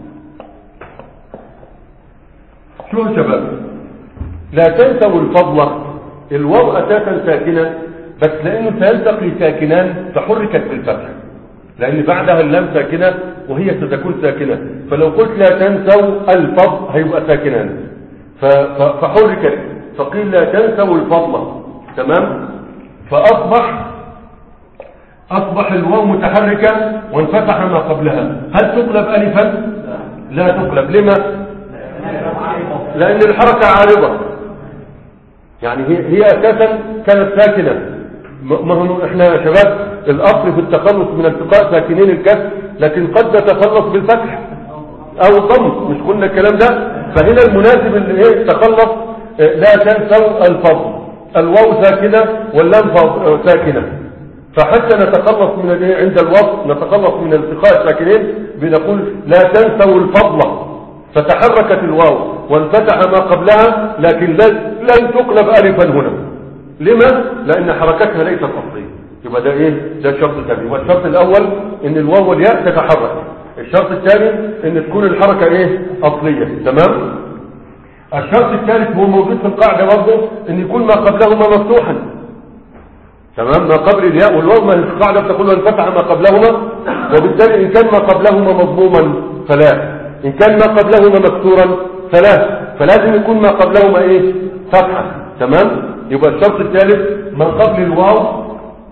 شو يا شباب لا تنسوا الفضل الواو اساسا ساكنه بس لانه سيلتقي ساكنان فحركت بالفتح لان بعدها اللام ساكنه وهي ستكون ساكنه فلو قلت لا تنسوا الفضل هيبقى ساكنان ف- ف- فحركت فقيل لا تنسوا الفضل تمام فاصبح اصبح الواو متحركه وانفتح ما قبلها هل تقلب الفا لا تقلب لما لان الحركه عارضه يعني هي هي اساسا كانت ساكنه م- ما هو احنا يا شباب الاصل في التخلص من التقاء ساكنين الكسر لكن قد نتخلص بالفتح او الضم مش قلنا الكلام ده فهنا المناسب اللي ايه التخلص اه، لا تنسوا الفضل الواو ساكنه واللام فض- اه، ساكنه فحتى نتخلص من الايه عند الوصف نتخلص من التقاء الساكنين بنقول لا تنسوا الفضل فتحركت الواو وانفتح ما قبلها لكن لن لن تقلب الفا هنا لما لان حركتها ليست اصليه يبقى ده ايه ده الشرط الثاني والشرط الاول ان الواو والياء تتحرك الشرط الثاني ان تكون الحركه ايه اصليه تمام الشرط الثالث هو موجود في القاعده برضه ان يكون ما قبلهما مفتوحا تمام ما قبل الياء والواو ما القاعده بتقول ان فتح ما قبلهما وبالتالي ان كان ما قبلهما مضموما فلا ان كان ما قبلهما مكسورا فلا فلازم يكون ما قبلهما ايه فتحه تمام يبقى الشرط الثالث ما قبل الواو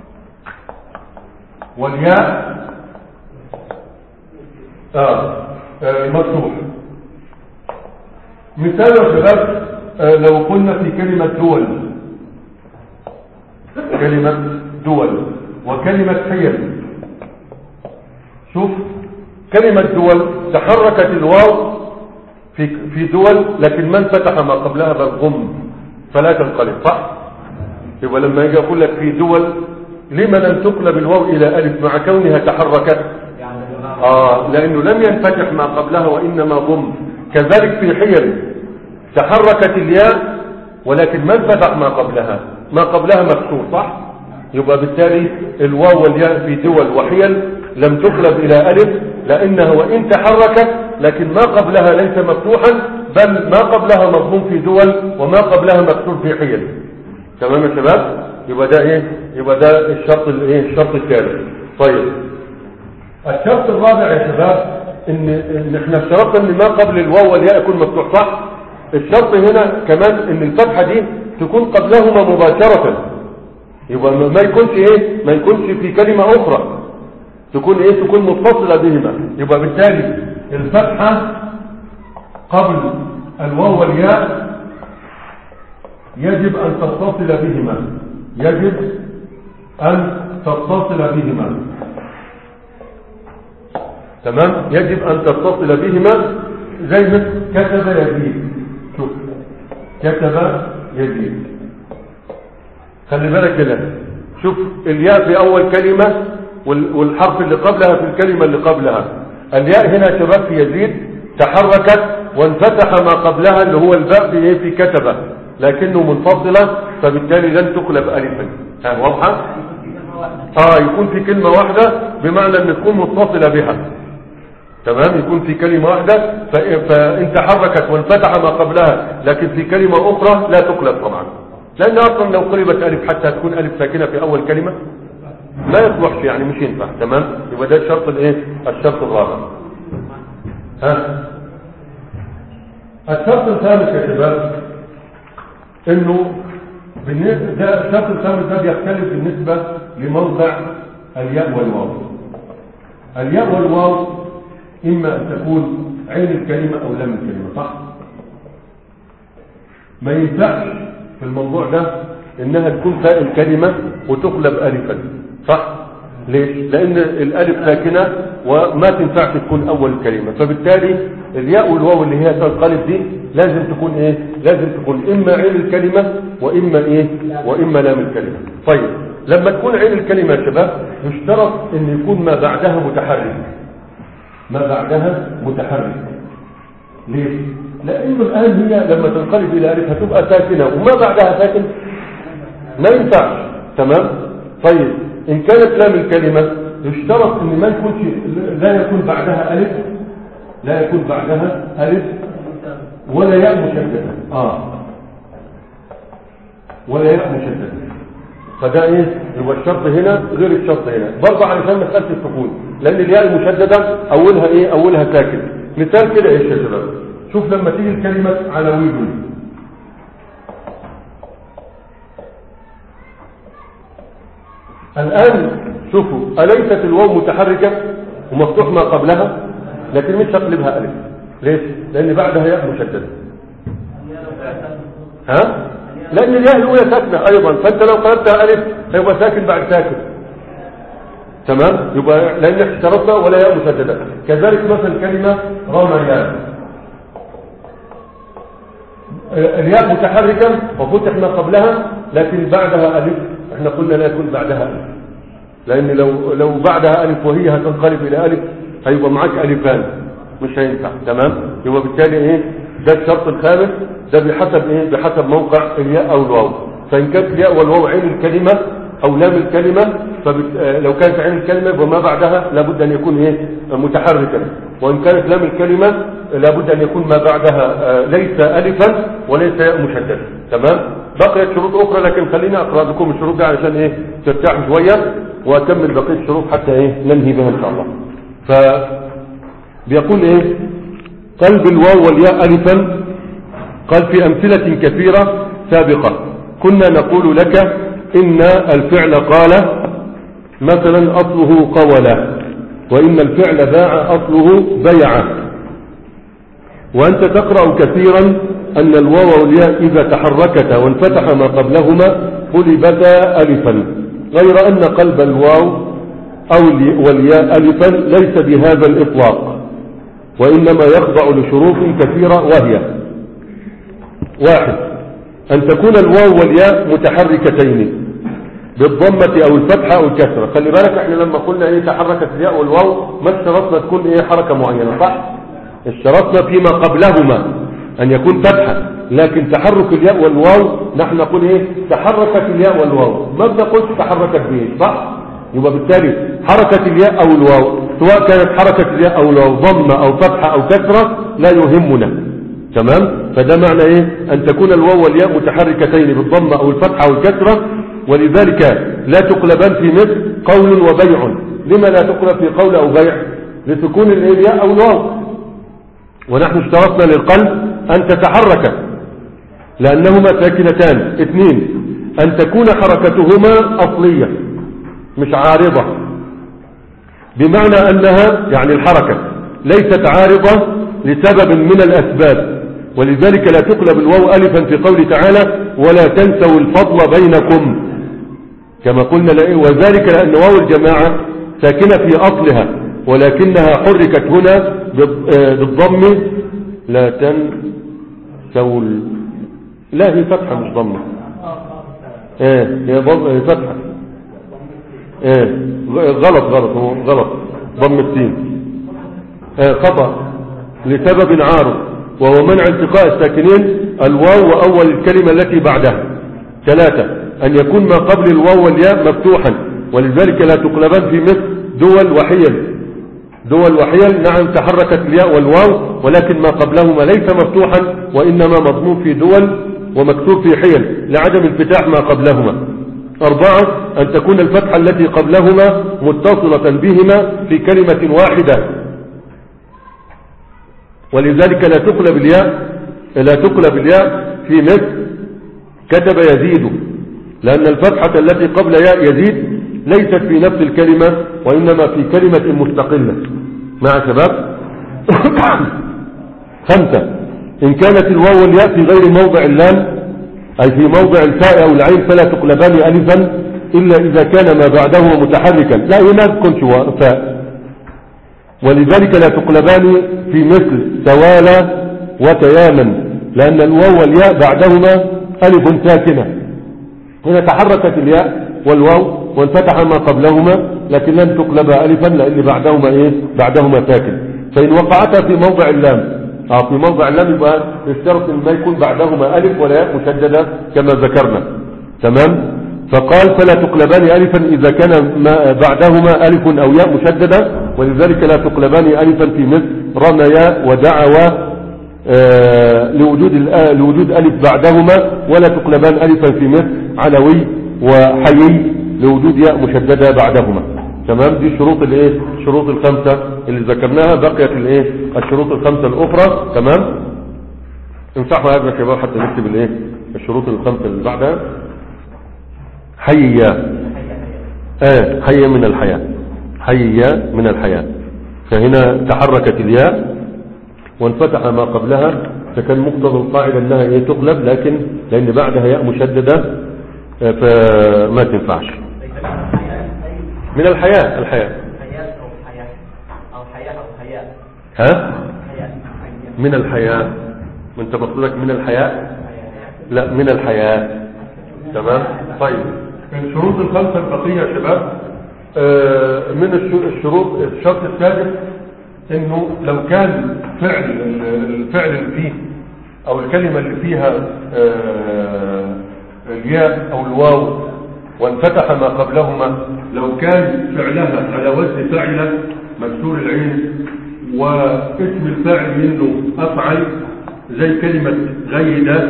والياء آه. آه مفتوح مثال يا شباب آه لو قلنا في كلمة دول كلمة دول وكلمة حيل شوف كلمة دول تحركت الواو في في دول لكن من فتح ما قبلها بالغم فلا تنقلب صح يبقى لما يجي اقول لك في دول لما لم تقلب الواو الى الف مع كونها تحركت اه لانه لم ينفتح ما قبلها وانما ضم كذلك في حيل تحركت الياء ولكن من فتح ما قبلها ما قبلها مكسور صح يبقى بالتالي الواو والياء في دول وحيل لم تقلب الى الف لانها وان تحركت لكن ما قبلها ليس مفتوحا بل ما قبلها مضموم في دول وما قبلها مكسور في حيل تمام يا شباب يبقى ده ايه يبقى ده الشرط الايه الشرط الثالث طيب الشرط الرابع يا شباب ان ان احنا اشترطنا ان ما قبل الواو والياء يكون مفتوح صح الشرط هنا كمان ان الفتحه دي تكون قبلهما مباشره يبقى ما ما يكونش ايه ما يكونش في كلمه اخرى تكون ايه تكون متصله بهما يبقى بالتالي الفتحه قبل الواو والياء يجب ان تتصل بهما يجب ان تتصل بهما تمام يجب ان تتصل بهما زي مثل كتب يزيد شوف كتب يزيد خلي بالك كده شوف الياء في اول كلمة وال- والحرف اللي قبلها في الكلمة اللي قبلها الياء هنا يا شباب في يزيد تحركت وانفتح ما قبلها اللي هو الباء في ايه في كتبه لكنه منفصلة فبالتالي لن تقلب الفا ها واضحة اه يكون في كلمة واحدة بمعنى ان تكون متصلة بها تمام يكون في كلمة واحدة ف- فإن تحركت وانفتح ما قبلها لكن في كلمة أخرى لا تقلب طبعا لأن أصلا لو قلبت ألف حتى تكون ألف ساكنة في أول كلمة لا يصلحش يعني مش ينفع تمام يبقى ده الشرط الايه الشرط الرابع ها الشرط الخامس يا شباب انه بالنسبة ده الشرط الخامس ده بيختلف بالنسبة لموضع الياء والواو الياء والواو اما ان تكون عين الكلمة او لام الكلمة صح ما ينفعش في الموضوع ده انها تكون فاء الكلمة وتقلب الفا صح ليش لان الالف ساكنة وما تنفعش تكون اول الكلمة فبالتالي الياء والواو اللي هي تنقلب دي لازم تكون ايه لازم تكون اما عين الكلمة واما ايه واما لام الكلمة طيب لما تكون عين الكلمة يا شباب يشترط ان يكون ما بعدها متحرك ما بعدها متحرك ليه لانه الان هي لما تنقلب الى الف هتبقى ساكنه وما بعدها ساكن ما ينفعش تمام طيب ان كانت لام الكلمه يشترط ان ما يكونش لا يكون بعدها الف لا يكون بعدها الف ولا ياء مشدده اه ولا ياء مشدده فده ايه يبقى الشرط هنا غير الشرط هنا برضه علشان مساله السكون لان الياء المشدده اولها ايه اولها ساكن مثال كده ايش يا شباب شوف لما تيجي الكلمه عناوين الان شوفوا اليست الواو متحركه ومفتوح ما قبلها لكن مش هقلبها الف ليش لان بعدها ياء مشدده ها لان الياء الاولى ساكنه ايضا فانت لو قلبتها الف هيبقى ساكن بعد ساكن تمام يبقى لان اشترطنا ولا ياء مسدده كذلك مثلا كلمه رميان الياء متحركه وفتح ما قبلها لكن بعدها الف احنا قلنا لا يكون بعدها الف لان لو لو بعدها الف وهي هتنقلب الى الف هيبقى معاك الفان مش هينفع تمام يبقى بالتالي ايه ده الشرط الخامس ده بحسب ايه بحسب موقع الياء او الواو فان كانت الياء والواو عين الكلمه او لام الكلمه فلو كانت عين الكلمه وما بعدها لابد ان يكون ايه متحركا وان كانت لام الكلمه لابد ان يكون ما بعدها آه، ليس الفا وليس ياء مشدده تمام بقيت شروط اخرى لكن خليني اقرا لكم الشروط دي علشان ايه ترتاحوا شويه واكمل بقيه الشروط حتى ايه ننهي بها ان شاء الله ف بيقول ايه قلب الواو والياء الفا قال في امثله كثيره سابقه كنا نقول لك ان الفعل قال مثلا اصله قول وان الفعل باع اصله بيع وانت تقرا كثيرا ان الواو والياء اذا تحركتا وانفتح ما قبلهما قلبتا الفا غير ان قلب الواو او الي- والياء الفا ليس بهذا الاطلاق وإنما يخضع لشروط كثيرة وهي واحد أن تكون الواو والياء متحركتين بالضمة أو الفتحة أو الكسرة خلي بالك احنا لما قلنا ايه تحركت الياء والواو ما اشترطنا تكون ايه حركة معينة صح اشترطنا فيما قبلهما أن يكون فتحة لكن تحرك الياء والواو نحن نقول ايه تحركت الياء والواو ما بنقولش تحركت به صح يبقى بالتالي حركة الياء أو الواو سواء كانت حركة الياء أو الواو ضمة أو فتحة أو كسرة لا يهمنا تمام فده معنى ايه أن تكون الواو والياء متحركتين بالضمة أو الفتحة أو الكسرة ولذلك لا تقلبان في مثل قول وبيع لما لا تقلب في قول أو بيع لسكون الياء أو الواو ونحن اشترطنا للقلب أن تتحرك لأنهما ساكنتان اثنين أن تكون حركتهما أصلية مش عارضة بمعنى أنها يعني الحركة ليست عارضة لسبب من الأسباب ولذلك لا تقلب الواو ألفا في قول تعالى ولا تنسوا الفضل بينكم كما قلنا لأ- وذلك لأن واو الجماعة ساكنة في أصلها ولكنها حركت هنا بال- آه، بالضم لا تنسوا ال- لا هي فتحة مش ضمة ايه هي ضم- هي فتحة ايه غ- غلط غلط هو غلط ضم السين ايه خطأ لسبب عارض وهو منع التقاء الساكنين الواو وأول الكلمة التي بعدها ثلاثة أن يكون ما قبل الواو والياء مفتوحا ولذلك لا تقلبان في مصر دول وحيل دول وحيل نعم تحركت الياء والواو ولكن ما قبلهما ليس مفتوحا وإنما مضمون في دول ومكتوب في حيل لعدم انفتاح ما قبلهما أربعة أن تكون الفتحة التي قبلهما متصلة بهما في كلمة واحدة ولذلك لا تقلب الياء لا تقلب الياء في مصر كتب يزيد لأن الفتحة التي قبل ياء يزيد ليست في نفس الكلمة وإنما في كلمة مستقلة مع شباب خمسة إن كانت الواو والياء في غير موضع اللام أي في موضع الفاء أو العين فلا تقلبان ألفا إلا إذا كان ما بعده متحركا لا هنا تكونش فاء ولذلك لا تقلبان في مثل سوالا وتياما لأن الواو والياء بعدهما ألف ساكنة هنا تحركت الياء والواو وانفتح ما قبلهما لكن لن تقلب ألفا لأن بعدهما إيه بعدهما ساكن فإن وقعتا في موضع اللام اه في موضع اللام يبقى يشترط ان ما يكون بعدهما ألف ولا ياء مشددة كما ذكرنا تمام فقال فلا تقلبان ألفا إذا كان ما بعدهما ألف أو ياء مشددة ولذلك لا تقلبان ألفا في مثل رميا ودعوى آه لوجود لوجود ألف بعدهما ولا تقلبان ألفا في مثل علوي وحيي لوجود ياء مشددة بعدهما تمام دي شروط الايه الشروط الخمسة اللي ذكرناها بقيت الايه الشروط الخمسة الاخرى تمام امسحوا هذا يا شباب حتى نكتب الايه الشروط الخمسة اللي بعدها حيا اه حيا من الحياة حيا من الحياة فهنا تحركت الياء وانفتح ما قبلها فكان مقتضى القاعدة انها ايه تقلب لكن لان بعدها ياء مشددة اه فما تنفعش من الحياة الحياة حياة أو حياة أو حياة أو حياة ها حياة من الحياة انت مقصودك من الحياة لا من الحياة تمام طيب من شروط الخمسة البقية يا شباب آه، من الش- الشروط الشرط السادس انه لو كان فعل الفعل اللي فيه او الكلمة اللي فيها آه، الياء او الواو وانفتح ما قبلهما لو كان فعلها على وزن فعلة مكسور العين واسم الفاعل منه افعل زي كلمة غيدة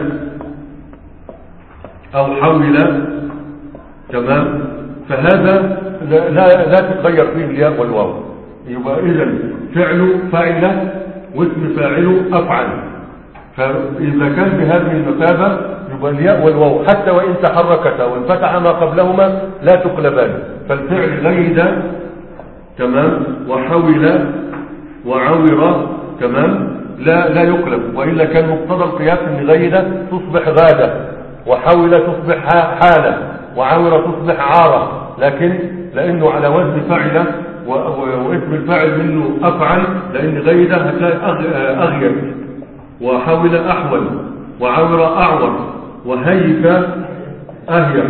او حول تمام فهذا لا, لا, لا تتغير فيه الياء والواو يبقى اذا فعل فاعل واسم فاعله افعل فاذا كان بهذه المثابه يبقى الياء والواو حتى وان تحركتا وانفتح ما قبلهما لا تقلبان فالفعل غيد تمام وحول وعور تمام لا لا يقلب والا كان مقتضى القياس ان غيده تصبح غاده وحول تصبح ح- حاله وعور تصبح عاره لكن لانه على وزن فعله و- و- واسم الفاعل منه افعل لان غيده هتلاقي أغ- اغيب وحول احول وعور اعور وهيف اهيف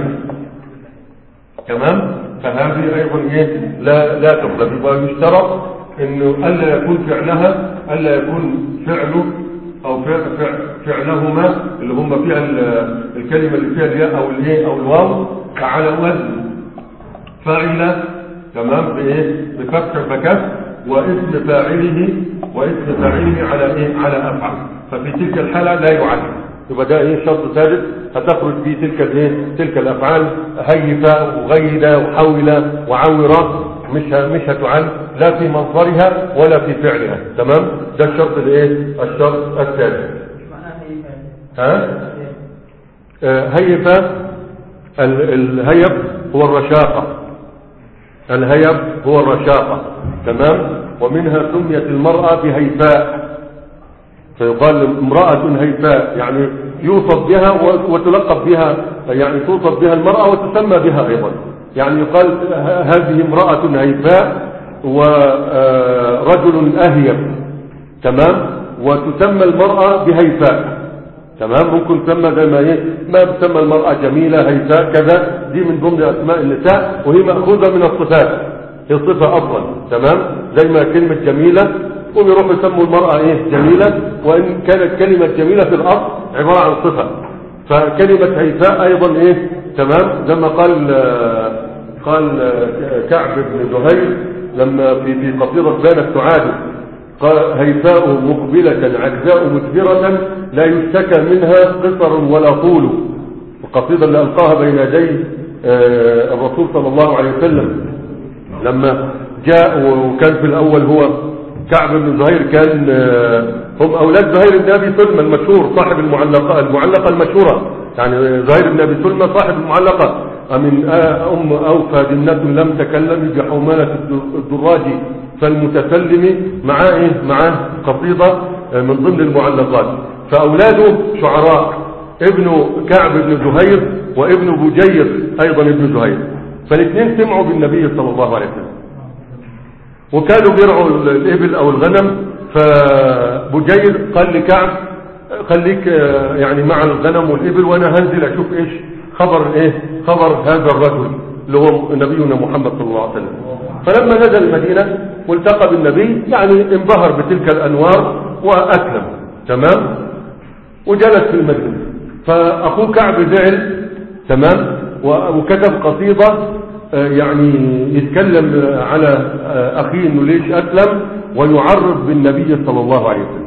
تمام فهذه ايضا ايه لا لا تقلب يبقى يشترط انه الا يكون فعلها الا يكون فعله او فعل فعل فعلهما اللي هم فيها ال- الكلمه اللي فيها الياء او الايه او الواو على وزن فاعل تمام بايه بفتح فكسر واسم فاعله واسم فاعله على ايه على افعل ففي تلك الحاله لا يعد يبقى ده ايه شرط ثالث هتخرج فيه تلك الايه تلك الافعال هيفه وغيده وحول وعوره مش ه- مش هتعد لا في مصدرها ولا في فعلها تمام ده الشرط الايه الشرط الثالث معناها هي ها آه، هيفه ال- الهيب هو الرشاقه الهيب هو الرشاقه تمام ومنها سميت المراه بهيفاء فيقال امرأة هيفاء يعني يوصف بها و- وتلقب بها يعني توصف بها المرأة وتسمى بها أيضا يعني يقال ه- هذه امرأة هيفاء ورجل أهيب تمام وتسمى المرأة بهيفاء تمام ممكن تسمى زي ما هي ما تسمى المرأة جميلة هيفاء كذا دي من ضمن أسماء النساء وهي مأخوذة من الصفات هي صفة أفضل تمام زي ما كلمة جميلة هم يروحوا يسموا المرأة ايه جميلة وان كانت كلمة جميلة في الأصل عبارة عن صفة فكلمة هيفاء ايضا ايه تمام زي ما قال آه، قال آه، كعب بن زهير لما في في قصيدة بانت تعاد قال هيفاء مقبلة عجزاء مدبرة لا يشتكى منها قصر ولا طول القصيدة اللي ألقاها بين يدي آه، الرسول صلى الله عليه وسلم لما جاء وكان في الأول هو كعب بن زهير كان آه، هم أولاد زهير بن أبي سلمى المشهور صاحب المعلقة المعلقة المشهورة يعني زهير بن أبي سلمى صاحب المعلقة أمن آه، أم أوفى جنة لم تكلم بحوملة الدراج فالمتسلم معاه إيه؟ معاه قصيدة آه، من ضمن المعلقات فأولاده شعراء ابن كعب بن زهير وابن بجير أيضا ابن زهير فالاثنين سمعوا بالنبي صلى الله عليه وسلم وكانوا بيرعوا الإبل أو الغنم فبجير قال لكعب خليك آه، يعني مع الغنم والإبل وأنا هنزل أشوف إيش خبر إيه خبر هذا الرجل اللي هو نبينا محمد صلى الله عليه وسلم فلما نزل المدينة والتقى بالنبي يعني انبهر بتلك الأنوار وأسلم تمام وجلس في المجلس فأخوه كعب زعل تمام و- وكتب قصيدة آه، يعني يتكلم آه، على آه، أخيه إنه ليش أسلم ويعرف بالنبي صلى الله عليه وسلم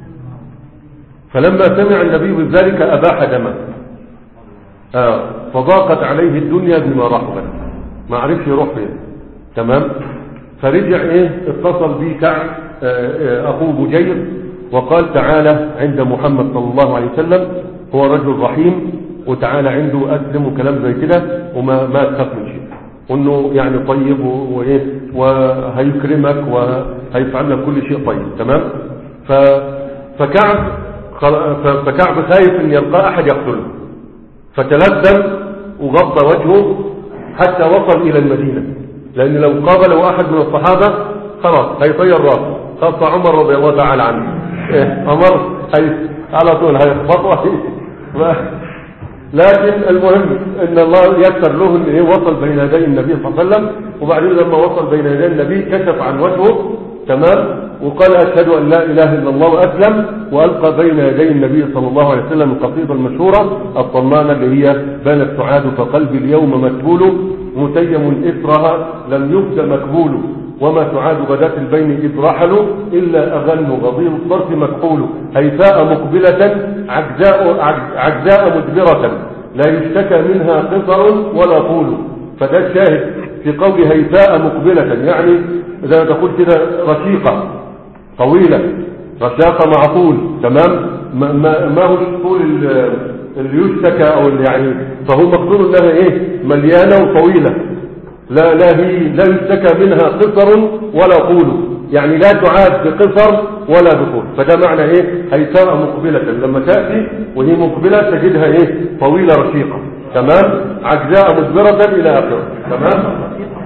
فلما سمع النبي بذلك أباح دمه آه فضاقت عليه الدنيا بما رحبت ما عرفش يروح فين تمام فرجع ايه اتصل بيه كعب آه، آه، اخوه بجير وقال تعالى عند محمد صلى الله عليه وسلم هو رجل رحيم وتعالى عنده اسلم وكلام زي كده وما ما تخاف من شيء وانه يعني طيب و- وايه وهيكرمك وهيفعل لك كل شيء طيب تمام ف فكعب خل- ف- فكعب خايف ان يلقى احد يقتله فتلثم وغطى وجهه حتى وصل الى المدينه لان لو قابله احد من الصحابه خلاص هيطير راسه خاصه عمر رضي الله تعالى عنه إيه، عمر هي على طول هيخبطه ف- لكن المهم ان الله يسر له ان إيه وصل بين يدي النبي صلى الله عليه وسلم وبعدين لما وصل بين يدي النبي كشف عن وجهه تمام وقال اشهد ان لا اله الا الله واسلم والقى بين يدي النبي صلى الله عليه وسلم القصيده المشهوره الطمانه اللي هي بانت تعاد فقلبي اليوم مكبول متيم اثرها لم يبد مكبول وما تعاد غداة البين إذ رحلوا إلا أغن غضير الطرف مكحول هيفاء مقبلة عجزاء, عج- عجزاء مدبرة لا يشتكى منها قصر ولا طول فده الشاهد في قول هيفاء مقبلة يعني زي ما تقول كده رشيقة طويلة رشاقة مع طول تمام ما, ما, ما هو الطول ال- اللي يشتكى او اللي يعني فهو مقصود انها ايه مليانة وطويلة لا لا هي لا يشتكى منها قصر ولا طول يعني لا تعاد بقصر ولا بطول فده معنى ايه هيفاء مقبلة لما تأتي وهي مقبلة تجدها ايه طويلة رشيقة تمام عجزاء مدبرة الى اخره تمام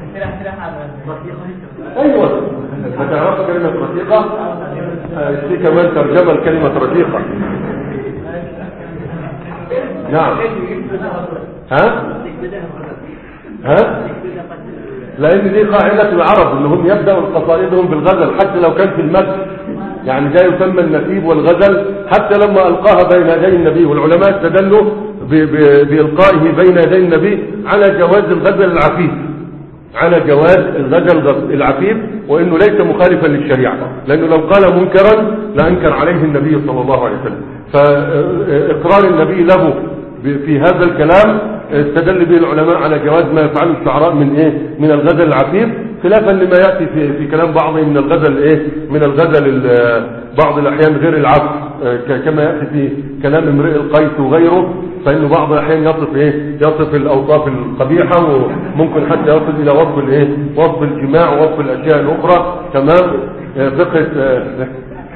ايوه هتعرف كلمة رشيقة آه، في كمان ترجمة لكلمة رشيقة نعم ها ها لان دي قاعدة العرب انهم يبدأوا قصائدهم بالغزل حتى لو كان في المد يعني ده يسمى النسيب والغزل حتى لما القاها بين يدي النبي والعلماء استدلوا ب- ب- بإلقائه بين يدي النبي على جواز الغزل العفيف على جواز الغزل العفيف وانه ليس مخالفا للشريعة لانه لو قال منكرا لانكر عليه النبي صلى الله عليه وسلم فاقرار النبي له ب- في هذا الكلام استدل به العلماء على جواز ما يفعله الشعراء من ايه من الغزل العفيف خلافا لما ياتي في في كلام بعضهم من الغزل ايه من الغزل ال- بعض الاحيان غير العفو آه، ك- كما ياتي في كلام امرئ القيس وغيره فانه بعض الاحيان يصف ايه يصف الاوصاف القبيحه وممكن حتى يصل الى وصف الايه وصف الجماع ووصف الاشياء الاخرى تمام آه، فقه آه،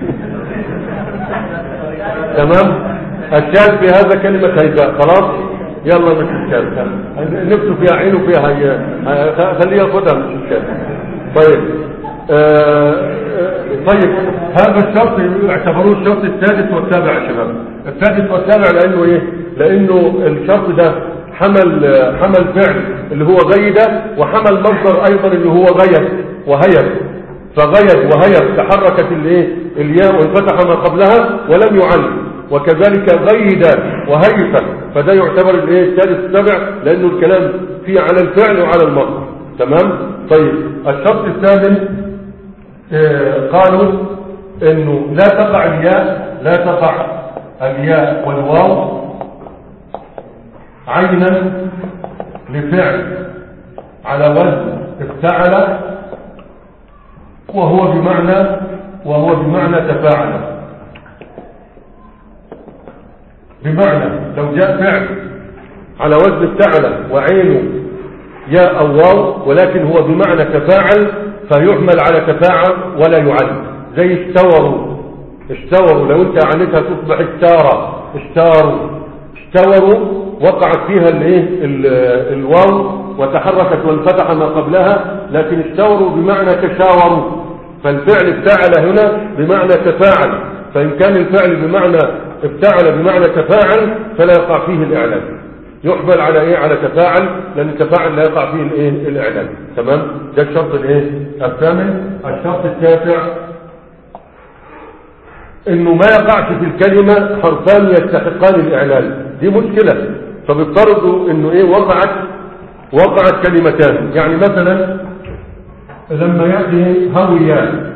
تمام الشاذ في هذا كلمة هيباء خلاص يلا مش الشاذ نفسه فيها عينه فيها هي آه، خليه ياخدها مش الشاذ طيب آه، آه، طيب هذا الشرط يعتبروه الشرط السادس والسابع يا شباب السادس والسابع لانه ايه لانه الشرط ده حمل آه، حمل فعل اللي هو غيد وحمل مصدر ايضا اللي هو غيب وهيب فغيب وهيب تحركت الايه الياء وانفتح ما قبلها ولم يعلم وكذلك غيد وهيف فده يعتبر الايه السادس السابع لانه الكلام فيه على الفعل وعلى المصدر تمام طيب الشرط الثامن آه، قالوا انه لا تقع الياء لا تقع الياء والواو عينا لفعل على وزن افتعل وهو بمعنى وهو بمعنى تفاعل بمعنى لو جاء فعل على وزن افتعل وعينه ياء أو واو ولكن هو بمعنى تفاعل فيحمل على تفاعل ولا يعد زي اشتوروا اشتوروا لو انت عملتها تصبح اشتارى اشتاروا اشتوروا وقعت فيها الايه ال- الواو وتحركت وانفتح ما قبلها لكن اشتوروا بمعنى تشاوروا فالفعل افتعل هنا بمعنى تفاعل فإن كان الفعل بمعنى افتعل بمعنى تفاعل فلا يقع فيه الإعلان يحمل على ايه على تفاعل لان التفاعل لا يقع فيه الايه الاعلان تمام ده الشرط الايه الثامن الشرط التاسع انه ما يقعش في الكلمة حرفان يستحقان الاعلان دي مشكلة فبيفترضوا انه ايه وقعت وقعت كلمتان يعني مثلا لما يأتي هويان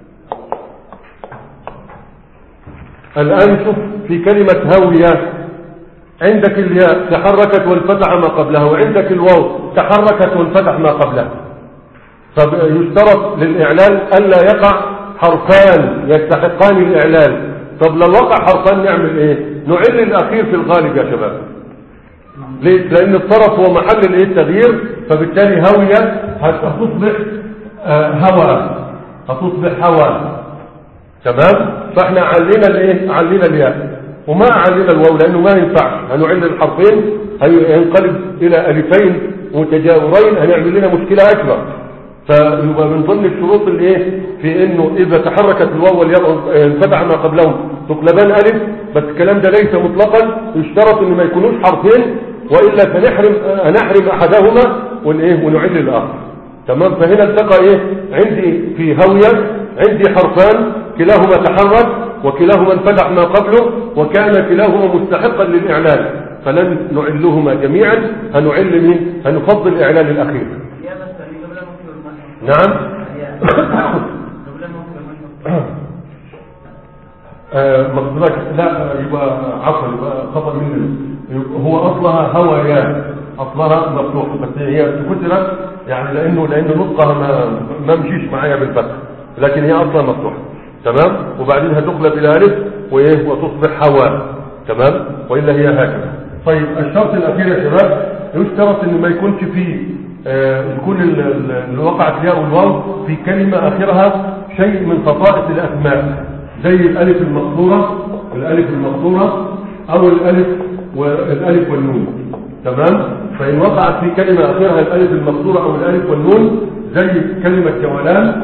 الآن شوف في كلمة هوية عندك الياء تحركت وانفتح ما قبلها وعندك الواو تحركت وانفتح ما قبلها فيشترط للإعلان ألا يقع حرفان يستحقان الإعلان طب لو وقع حرفان نعمل ايه نعل الأخير في الغالب يا شباب ليه؟ لأن الطرف هو محل الايه التغيير فبالتالي هوية هتصبح آه، هوى هتصبح هوى تمام فاحنا علينا الايه علينا الياء وما علينا الواو لانه ما ينفعش هنعل الحرفين هينقلب الى الفين متجاورين هنعمل لنا مشكله اكبر فيبقى من ضمن الشروط الايه في انه اذا تحركت الواو والياء انفتح ما قبلهم تقلبان الف بس الكلام ده ليس مطلقا يشترط ان ما يكونوش حرفين والا فنحرم هنحرم احدهما والايه ونعل الاخر تمام فهنا التقى ايه عندي في هوية عندي حرفان كلاهما تحرك وكلاهما انفتح ما قبله وكان كلاهما مستحقا للإعلان فلن نعلهما جميعا هنعل مين هنفضل الإعلان الأخير يا بس اللي قبل المفعول المنصوب نعم يا قبل المفعول المنصوب آه، مقصودك لا يبقى عفوا يبقى خطأ مني يبقى هو أصلها هويان أصلها مفتوح بس هي كسرت يعني لأنه لأنه نطقها ما ما مشيش معايا بالفتح لكن هي أصلها مفتوحة تمام وبعدين هتقلب إلى ألف وإيه وتصبح هوا تمام وإلا هي هكذا طيب الشرط الأخير يا شباب يشترط إن ما يكونش فيه آه، يكون ال- ال- اللي وقعت الياء والواو في كلمة آخرها شيء من خصائص الأسماء زي الألف المقصورة الألف المقصورة أو الألف والألف والنون تمام فإن وقعت في كلمة آخرها الألف المقصورة أو الألف والنون زي كلمة جولان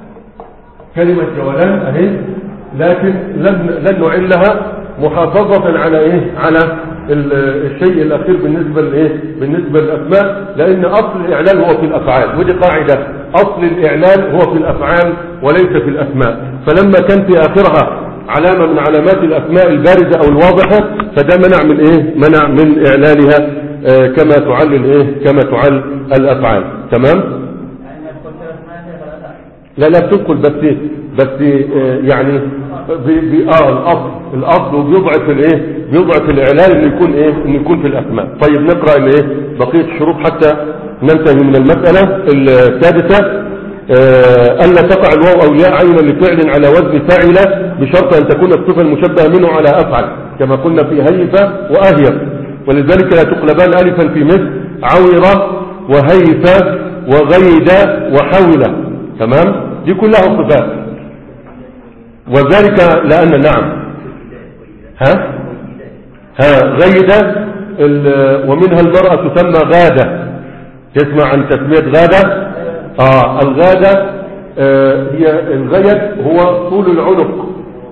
كلمة جولان أهي لكن لن لن نعلها محافظة على إيه على ال- الشيء الأخير بالنسبة لإيه بالنسبة للأسماء لأن أصل الإعلان هو في الأفعال ودي قاعدة أصل الإعلان هو في الأفعال وليس في الأسماء فلما كان في آخرها علامة من علامات الأسماء البارزة أو الواضحة فده منع من إيه منع من إعلانها آه، كما تعل الإيه كما تعل الأفعال تمام يعني يدخل ثلاث ما ثلاثة لا لا بتدخل بس بس آه، يعني بي بي اه الاصل الاصل وبيضعف الايه بيضعف الاعلان انه يكون ايه انه يكون في الاسماء طيب نقرا الايه بقيه الشروط حتى ننتهي من المساله السادسه آه، الا تقع الواو او الياء عينا لفعل على وزن فاعل بشرط ان تكون الصفه المشبهه منه على افعل كما قلنا في هيفه واهيف ولذلك لا تقلبان الفا في مثل عوره وهيفه وغيد وحوله تمام دي كلها صفات وذلك لأن نعم ها ها غيدة ال- ومنها المرأة تسمى غادة تسمع عن تسمية غادة آه الغادة آه هي الغيد هو طول العنق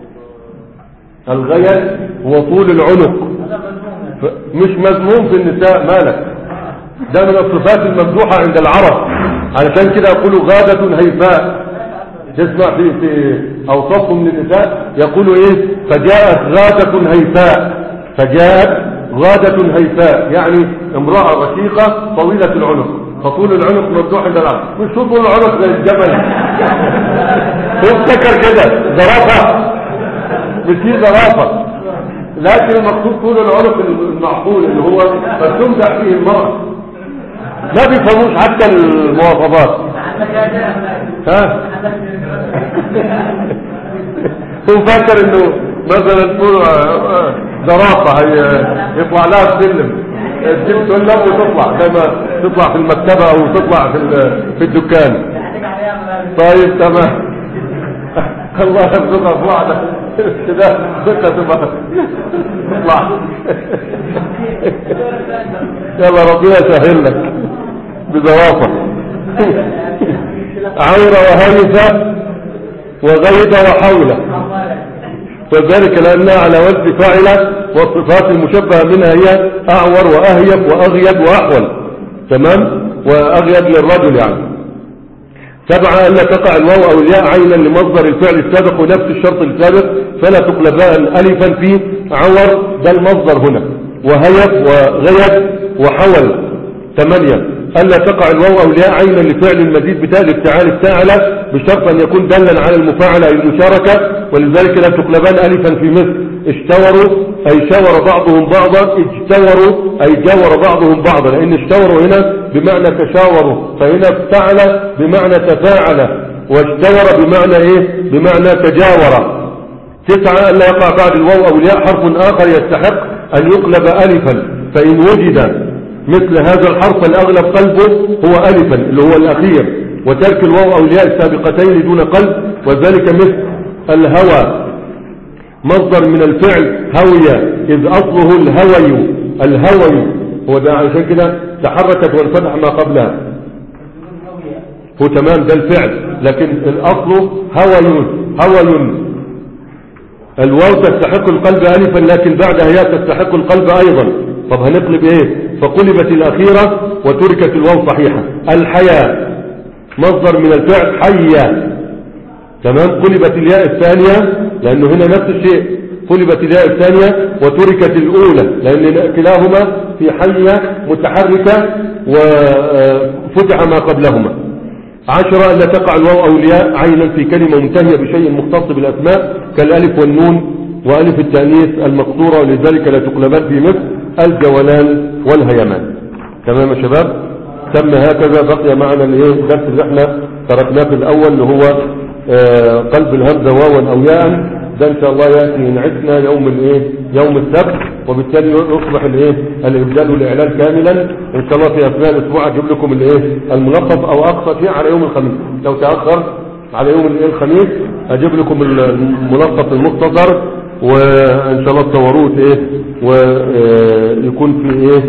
الغيد هو طول العنق هذا مذموم ف- مش مذموم في النساء مالك ده من الصفات الممدوحة عند العرب علشان كده يقولوا غادة هيفاء تسمع في في اوصافهم من النساء يقولوا ايه فجاءت غادة هيفاء فجاءت غادة هيفاء يعني امرأة رشيقة طويلة العنق فطول العنق ممدوح عند العرب مش هو طول العنق زي الجبل هو افتكر كده زرافة مش دي زرافة لكن المقصود طول العنق المعقول اللي هو فتمدح فيه المرأة ما بيفهموش حتى المواصفات عندك يا جماعة ها عندك هو فاكر انه مثلا تقول آه، زرافة هي يطلع لها السلم تجيب سلم وتطلع زي ما تطلع في المكتبة او تطلع في ال- في الدكان عندك عليها ملابس طيب تمام الله يرزقها في وعدة كده ثقة تبقى تطلع يلا ربنا يسهل لك بزرافة عورة وهيفة وغيدة وحولة وذلك لأنها على وزن فاعلة والصفات المشبهة منها هي أعور وأهيب وأغيب وأحول تمام وأغيب للرجل يعني سبعة أن تقع الواو أو الياء عينا لمصدر الفعل السابق ونفس الشرط السابق فلا تقلبان ألفا في عور ده المصدر هنا وهيب وغيب وحول ثمانية ألا تقع الواو أو الياء عينا لفعل المزيد بتاء الافتعال الساعلة بشرط أن يكون دلا على المفاعلة أي المشاركة ولذلك لا تقلبان ألفا في مثل اشتوروا أي شاور بعضهم بعضا اجتوروا أي جاور بعضهم بعضا لأن اشتوروا هنا بمعنى تشاوروا فهنا افتعل بمعنى تفاعل واشتور بمعنى ايه بمعنى تجاور تسعة ألا يقع بعد الواو أو الياء حرف آخر يستحق أن يقلب ألفا فإن وجد مثل هذا الحرف الأغلب قلبه هو ألفا اللي هو الأخير وترك الواو أو الياء السابقتين دون قلب وذلك مثل الهوى مصدر من الفعل هوي إذ أصله الهوي الهوي هو ده عشان كده تحركت وانفتح ما قبلها هو تمام ده الفعل لكن الأصل هوي هوي الواو تستحق القلب ألفا لكن بعدها ياء تستحق القلب أيضا طب هنقلب ايه فقلبت الأخيرة وتركت الواو صحيحة الحياة مصدر من الفعل حيا تمام قلبت الياء الثانية لأنه هنا نفس الشيء قلبت الياء الثانية وتركت الأولى لأن كلاهما في حية متحركة وفتح ما قبلهما عشرة ألا تقع الواو أو الياء عينا في كلمة منتهية بشيء مختص بالأسماء كالألف والنون وألف التأنيث المقصورة ولذلك لا تقلبان في مثل الجولان والهيمان تمام يا شباب تم هكذا بقي معنا الايه الدرس اللي احنا تركناه في الأول اللي هو آه قلب الهمزة واوا أو ياء ده إن شاء الله يأتي ينعسنا يوم الايه يوم السبت وبالتالي يصبح الايه الإبدال والإعلان كاملا إن شاء الله في أثناء الأسبوع أجيب لكم الايه الملخص أو أقصى شيء على يوم الخميس لو تأخر على يوم الايه الخميس أجيب لكم الملخص المختصر وإن شاء الله تصوروه ايه ويكون في ايه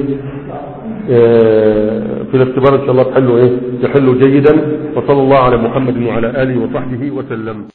آه، في الاختبار ان شاء الله تحلوا ايه تحلوا جيدا وصلى الله على محمد وعلى اله وصحبه وسلم